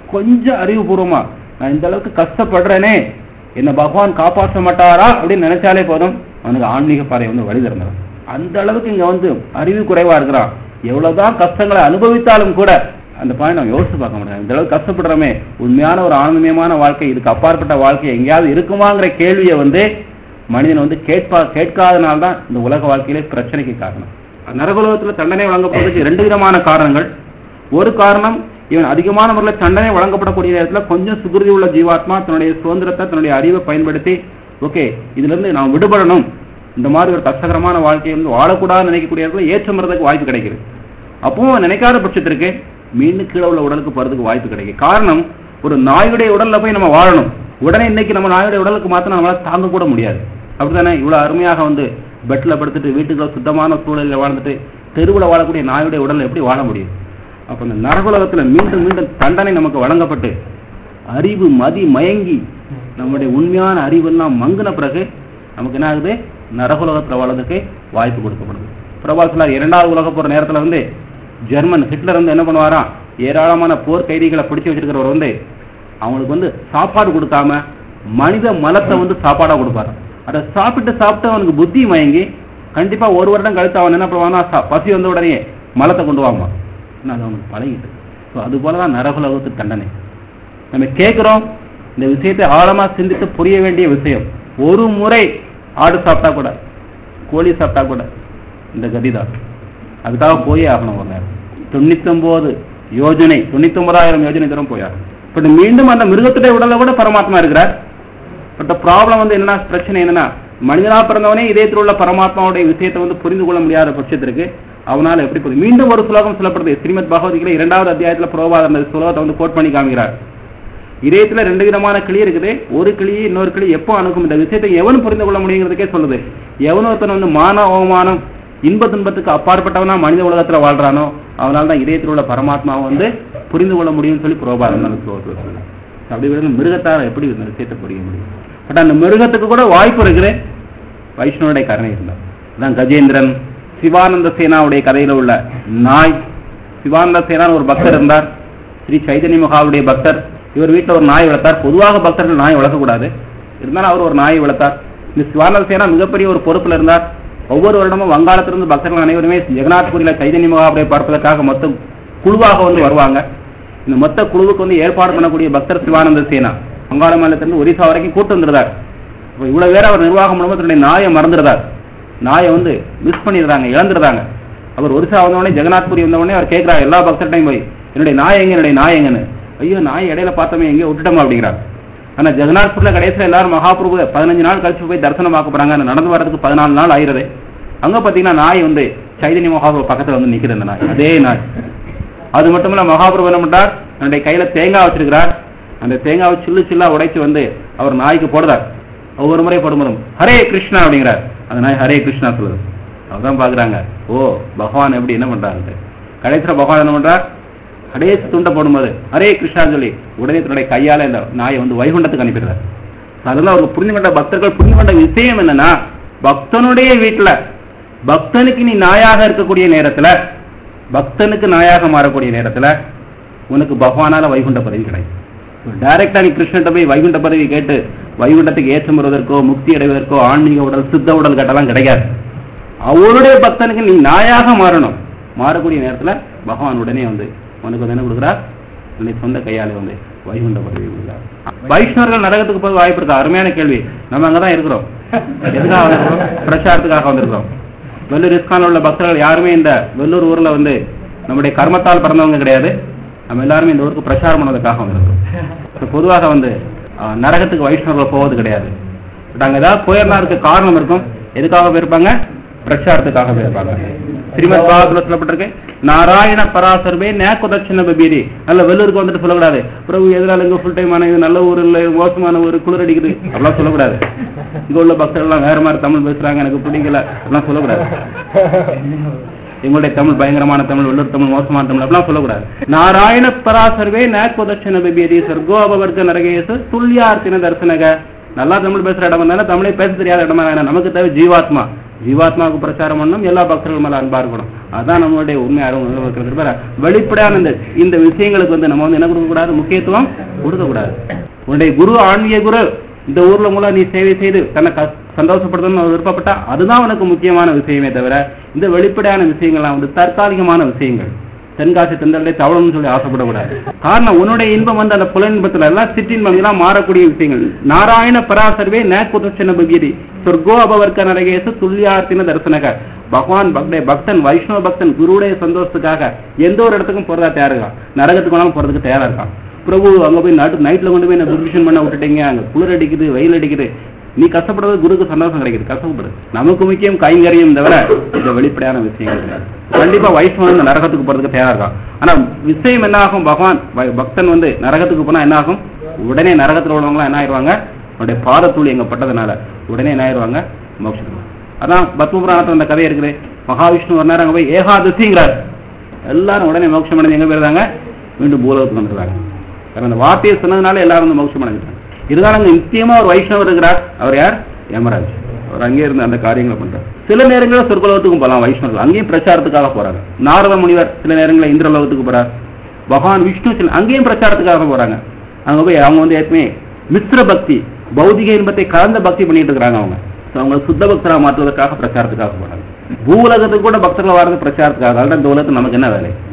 A: கொஞ்சம் அறிவுபூர்வமா நான் இந்த அளவுக்கு கஷ்டப்படுறேனே என்ன பகவான் காப்பாற்ற மாட்டாரா அப்படின்னு நினைச்சாலே போதும் அவனுக்கு ஆன்மீக பாதை வந்து வழி திறந்துடும் அந்த அளவுக்கு இங்க வந்து அறிவு குறைவா இருக்கிறான் எவ்வளவுதான் கஷ்டங்களை அனுபவித்தாலும் கூட அந்த பாயிண்ட் நம்ம யோசிச்சு பார்க்க முடியாது இந்த அளவுக்கு கஷ்டப்படுறோமே உண்மையான ஒரு ஆனந்தமயமான வாழ்க்கை இதுக்கு அப்பாற்பட்ட வாழ்க்கை எங்கேயாவது இருக்குமாங்கிற கேள்வியை வந்து மனிதன் வந்து கேட்பா கேட்காதனால தான் இந்த உலக வாழ்க்கையிலே பிரச்சனைக்கு காரணம் நரகுலகத்துல தண்டனை வழங்கப்படுறதுக்கு ரெண்டு விதமான காரணங்கள் ஒரு காரணம் இவன் அதிகமான முறையில் தண்டனை வழங்கப்படக்கூடிய நேரத்துல கொஞ்சம் சுகிருதி உள்ள ஜீவாத்மா தன்னுடைய சுதந்திரத்தை தன்னுடைய அறிவை பயன்படுத்தி ஓகே இதுல இருந்து நான் விடுபடணும் இந்த மாதிரி ஒரு கஷ்டகரமான வாழ்க்கையை வந்து வாழக்கூடாதுன்னு நினைக்கக்கூடிய இடத்துல ஏற்றம் வர்றதுக்கு வாய்ப்பு கிடைக்குது அப்பவும் அவன் நினைக்காத பட்சத்திற்கு மீண்டும் கீழே உள்ள உடலுக்கு போறதுக்கு வாய்ப்பு கிடைக்கும் காரணம் ஒரு நாயுடைய உடல்ல போய் நம்ம வாழணும் உடனே இன்னைக்கு நம்ம நாயுடைய உடலுக்கு மாத்திரம் நம்மளால தாங்க கூட முடியாது அப்படித்தானே இவ்வளவு அருமையாக வந்து பெட்ல படுத்துட்டு வீட்டுக்குள்ள சுத்தமான சூழலில் வாழ்ந்துட்டு தெருவில் வாழக்கூடிய நாயுடைய உடல்ல எப்படி வாழ முடியும் அப்ப இந்த நரகுலகத்துல மீண்டும் மீண்டும் தண்டனை நமக்கு வழங்கப்பட்டு அறிவு மதி மயங்கி நம்முடைய உண்மையான அறிவெல்லாம் மங்கின பிறகு நமக்கு என்ன ஆகுது நரகுலகத்துல வாழறதுக்கு வாய்ப்பு கொடுக்கப்படுது பிரபாசலார் இரண்டாவது உலக போற நேரத்துல வந்து ஜெர்மன் ஹிட்லர் வந்து என்ன பண்ணுவாராம் ஏராளமான போர் கைதிகளை பிடிச்சு வச்சிருக்கிறவர் வந்து அவங்களுக்கு வந்து சாப்பாடு கொடுக்காம மனித மலத்தை வந்து சாப்பாடா கொடுப்பாரு அதை சாப்பிட்டு சாப்பிட்டு அவனுக்கு புத்தி மயங்கி கண்டிப்பா ஒரு வருடம் கழித்து அவன் என்ன பண்ணுவான்னா சா- பசி வந்த உடனே மலத்தை கொண்டு வாங்குவான் ஏன்னா அது அவனுக்கு பழகிட்டு ஸோ அது போலதான் நரகுலகத்து தண்டனை நம்ம கேட்கிறோம் இந்த விஷயத்தை ஆழமா சிந்தித்து புரிய வேண்டிய விஷயம் ஒரு முறை ஆடு சாப்பிட்டா கூட கோழி சாப்பிட்டா கூட இந்த கதிதான் அதுக்காக போயே ஆகணும் ஒரு நேரம் தொண்ணூத்தொன்பது யோஜனை தொண்ணூத்தொன்பதாயிரம் யோஜனை தூரம் போயாகும் பட் மீண்டும் அந்த மிருகத்துடைய உடல்ல கூட பரமாத்மா இருக்கிறார் பட் ப்ராப்ளம் வந்து என்னன்னா பிரச்சனை என்னன்னா மனிதனா பிறந்தவனே இதயத்தில் உள்ள பரமாத்மாவுடைய விஷயத்தை வந்து புரிந்து கொள்ள முடியாத பட்சத்திற்கு அவனால எப்படி புரியும் மீண்டும் ஒரு சுலோகம் சொல்லப்படுது ஸ்ரீமத் பகவத்கீதை இரண்டாவது அத்தியாயத்துல புரோபாத அந்த சுலோகத்தை வந்து கோட் பண்ணி காமிக்கிறார் இதயத்துல ரெண்டு விதமான கிளி இருக்குது ஒரு கிளி இன்னொரு கிளி எப்போ அணுகும் இந்த விஷயத்தை எவன் புரிந்து கொள்ள முடியுங்கிறதுக்கே சொல்லுது எவன் ஒருத்தன் வந்து மான அவமானம் இன்ப துன்பத்துக்கு அப்பாற்பட்டவனா மனித உலகத்துல வாழ்றானோ அவனால தான் இதயத்தில் உள்ள பரமாத்மாவை வந்து புரிந்து கொள்ள முடியும்னு சொல்லி புரோபாதம் அந்த ஸ்லோகத்துல சொல்லுது அப்படி விட மிருகத்தால எப்படி இந்த விஷயத்தை புரிய முடியும் பட் அந்த மிருகத்துக்கு கூட வாய்ப்பு இருக்குது வைஷ்ணவனுடைய கருணை இருந்தார் அதான் கஜேந்திரன் சிவானந்த சேனாவுடைய கதையில உள்ள நாய் சிவானந்த சேனான்னு ஒரு பக்தர் இருந்தார் ஸ்ரீ சைதன்ய மகாவுடைய பக்தர் இவர் வீட்டில் ஒரு நாய் வளர்த்தார் பொதுவாக பக்தர்கள் நாய் வளர்க்கக்கூடாது இருந்தாலும் அவர் ஒரு நாயை வளர்த்தார் இந்த சிவானந்த சேனா மிகப்பெரிய ஒரு பொறுப்புல இருந்தார் ஒவ்வொரு வருடமும் வங்காளத்திலிருந்து பக்தர்கள் அனைவருமே ஜெகநாத்புரியில சைதன்ய மகாவுடைய பார்ப்பதற்காக மொத்தம் குழுவாக வந்து வருவாங்க இந்த மொத்த குழுவுக்கு வந்து ஏற்பாடு பண்ணக்கூடிய பக்தர் சிவானந்த சேனா வங்காள மாநிலத்திலிருந்து ஒரிசா வரைக்கும் கூட்டு வந்துருந்தார் இப்போ இவ்வளவு பேர் அவர் நிர்வாகம் பண்ணும்போது தன்னுடைய நாயை மறந்துடுறார் நாயை வந்து மிஸ் பண்ணிடுறாங்க இழந்துடுறாங்க அவர் ஒரிசா வந்தவொடனே ஜெகநாத்புரி வந்தவொடனே அவர் கேட்கிறார் எல்லா பக்தர்டையும் போய் என்னுடைய நாய் எங்க என்னுடைய நாய் எங்கன்னு ஐயோ நாய் இடையில பார்த்தோமே எங்கேயோ விட்டுட்டோமா அப்படிங்கிறார் ஆனா ஜெகநாத்பூர்ல கடைசியில் எல்லாரும் மகாபிரபு பதினஞ்சு நாள் கழிச்சு போய் தரிசனம் பார்க்க போறாங்க அந்த நடந்து வர்றதுக்கு பதினாலு நாள் ஆயிருது அங்க பாத்தீங்கன்னா நாய் வந்து சைதன்ய மகாபிரபு பக்கத்துல வந்து நிக்குது அந்த நாய் அதே நாய் அது மட்டும் இல்ல மகாபிரபு என்ன பண்றார் தன்னுடைய கையில தேங்காய் வச்சிருக்கிறார் அந்த தேங்காவை சில்லு சில்லா உடைச்சு வந்து அவர் நாய்க்கு போடுறார் ஒவ்வொரு முறை போடும்போதும் ஹரே கிருஷ்ணா அப்படிங்கிறார் அந்த நாய் ஹரே கிருஷ்ணா சொல்லுது அவதான் பாக்குறாங்க ஓ பகவான் எப்படி என்ன பண்றாரு கடைசியில பகவான் என்ன பண்றார் கடைசி துண்டை போடும்போது ஹரே கிருஷ்ணான்னு சொல்லி உடனே தன்னுடைய கையால இந்த நாயை வந்து வைகுண்டத்துக்கு அனுப்பிடுறாரு அதெல்லாம் அவங்க புரிந்து கொண்ட பக்தர்கள் புரிந்து கொண்ட விஷயம் என்னன்னா பக்தனுடைய வீட்டுல பக்தனுக்கு நீ நாயாக இருக்கக்கூடிய நேரத்துல பக்தனுக்கு நாயாக மாறக்கூடிய நேரத்துல உனக்கு பகவானால வைகுண்ட பதவி கிடைக்கும் டைரக்டா நீ கிருஷ்ணன் போய் வைகுண்ட பதவி கேட்டு வைகுண்டத்துக்கு ஏற்றம் வருவதற்கோ முக்தி அடைவதற்கோ ஆன்மீக உடல் சித்த உடல் கேட்டெல்லாம் கிடைக்காது அவருடைய பக்தனுக்கு நீ நாயாக மாறணும் மாறக்கூடிய நேரத்துல பகவான் உடனே வந்து உனக்கு வந்து என்ன கொடுக்குறார் உன்னை சொந்த கையாலே வந்து வைகுண்ட பதவி கொடுக்குறார் வைஷ்ணவர்கள் நரகத்துக்கு போய் வாய்ப்பு இருக்கா அருமையான கேள்வி நம்ம அங்கதான் இருக்கிறோம் எதுக்காக வந்திருக்கிறோம் பிரச்சாரத்துக்காக வந்திருக்கிறோம் வெள்ளூர் இஸ்கான்ல உள்ள பக்தர்கள் யாருமே இந்த வெள்ளூர் ஊர்ல வந்து நம்முடைய கர்மத்தால் பிறந்தவங்க கிடையாது நம்ம எல்லாருமே இந்த ஊருக்கு பிரச்சாரம் பண்ணதுக்காக வந்திருக்கிறோம் இப்ப பொதுவாக வந்து அஹ், நரகத்துக்கு வைஷ்ணவர்கள் போவது கிடையாது பட் அங்க ஏதாவது போயிருந்தா அதுக்கு காரணம் இருக்கும் எதுக்காக போயிருப்பாங்க பிரச்சாரத்துக்காக போயிருப்பாங்க ஸ்ரீமத் பாகத்துல சொல்லப்பட்டிருக்கு நாராயண பராசர்பே நேக்குதட்சண பபீரி நல்ல வெள்ளூருக்கு வந்துட்டு சொல்லக்கூடாது பிரபு எதிரால இங்க ஃபுல் டைம் ஆன இது நல்ல ஊர் இல்ல மோசமான ஊர் குளிர் அடிக்குது அப்படிலாம் சொல்லக்கூடாது இங்க உள்ள பக்தர்கள் எல்லாம் வேற மாதிரி தமிழ் பேசுறாங்க எனக்கு பிடிக்கல அப்படிலாம் சொல்லக்கூடாது எங்களுடைய தமிழ் பயங்கரமான தமிழ் வெள்ளூர் தமிழ் மோசமான தமிழ் அப்படிலாம் சொல்லக்கூடாது நாராயண பராசர்வே நேக்குதட்சண பபீரி சர்கோ அபவர்க்க நரகேசு துல்லியார்த்தின தரிசனக நல்லா தமிழ் பேசுற இடம் இருந்தாலும் தமிழே பேச தெரியாத இடமா வேணாம் நமக்கு தேவை ஜீவாத்மா ஜீவாத்மாவுக்கு பிரச்சாரம் பண்ணணும் எல்லா பக்தர்கள் மேல அன்பா இருக்கணும் அதான் நம்மளுடைய உண்மை அறிவு இருக்கிறது பாரு. வெளிப்படையான இந்த இந்த விஷயங்களுக்கு வந்து நம்ம வந்து என்ன கொடுக்க கூடாது முக்கியத்துவம் கொடுக்க கூடாது உன்னுடைய குரு ஆன்மீக குரு இந்த ஊர்ல மூலம் நீ சேவை செய்து தன்னை க- சந்தோஷப்படுத்தணும்னு அவர் விருப்பப்பட்டா அதுதான் உனக்கு முக்கியமான விஷயமே தவிர இந்த வெளிப்படையான விஷயங்கள்லாம் வந்து தற்காலிகமான விஷயங்கள் தென்காசி தென்றலை தவளணும்னு சொல்லி ஆசைப்படக்கூடாது காரணம் உன்னுடைய இன்பம் வந்து அந்த புலன்பத்துல எல்லாம் சிற்றின்பம் எல்லாம் மாறக்கூடிய விஷயங்கள் நாராயண பராசர்வே நேக்குதச்சன பகிரி சொர்க்கோ அபவர்க்க நரகேச துல்லியார்த்தின தரிசனக பகவான் பக்தே பக்தன் வைஷ்ணவ பக்தன் குருவுடைய சந்தோஷத்துக்காக எந்த ஒரு இடத்துக்கும் போறதா தயாரா இருக்கான் நரகத்துக்கு வேணாலும் போறதுக்கு தயாரா இருக்கான் பிரபு அங்க போய் நடு நைட்ல கொண்டு போய் என்ன புரிஷன் பண்ண விட்டுட்டீங்க அங்க குளிர் அடிக்குது வெயில் அடிக்குது நீ கஷ்டப்படுறது குருக்கு சந்தோஷம் கிடைக்குது கஷ்டப்படு நமக்கு முக்கியம் கைங்கரியம் தவிர இந்த வெளிப்படையான விஷயங்கள் கிடையாது. கண்டிப்பா வைஷ்ணவன் இந்த நரகத்துக்கு போறதுக்கு தயாரா இருக்கான் ஆனா விஷயம் என்ன ஆகும் பகவான் ப- பக்தன் வந்து நரகத்துக்கு போனா என்ன ஆகும் உடனே நரகத்துல உள்ளவங்க என்ன ஆயிடுவாங்க அவருடைய பாதத்தூள் எங்க பட்டதுனால உடனே என்ன ஆயிடுவாங்க மோட்சம் அதான் பத்ம புராணத்துல அந்த கதை இருக்குது மகாவிஷ்ணு ஒரு நேரம் அங்க போய் ஏகாதசிங்கிறார் எல்லாரும் உடனே மோட்சம் அடைஞ்சு எங்க போயிருந்தாங்க மீண்டும் பூலோகத்துக்கு வந்துருக்காங்க காரணம் அந்த வார்த்தையை சொன்னதுனால எல்லாரும் வந்து மோட்சம் அடைஞ்சிட்டாங்க இருந்தாலும் அங்க நிச்சயமா ஒரு வைஷ்ணவர் இருக்கிறார் அவர் யார் யமராஜ் அவர் அங்கே இருந்து அந்த காரியங்களை பண்றார் சில நேரங்களில் சொர்க்கலோகத்துக்கும் போகலாம் வைஷ்ணவர்கள் அங்கேயும் பிரச்சாரத்துக்காக போறாங்க நாரத முனிவர் சில நேரங்களில் இந்திரலோகத்துக்கு போறார் பகவான் விஷ்ணு சில அங்கேயும் பிரச்சாரத்துக்காக போறாங்க அங்க போய் அவங்க வந்து ஏற்கனவே மிஸ்ர பக்தி பௌதிக இன்பத்தை கலந்த பக்தி பண்ணிட்டு இருக்காங்க அவங்க So, அவங்க சுத்த பக்தரா மாற்றுவதற்காக பிரச்சாரத்துக்காக போறாங்க பூவுலகத்துக்கு கூட பக்தர்கள் வர்றது பிரச்சாரத்துக்காக அதனால இந்த உலகத்துல நமக்கு என்ன வேலை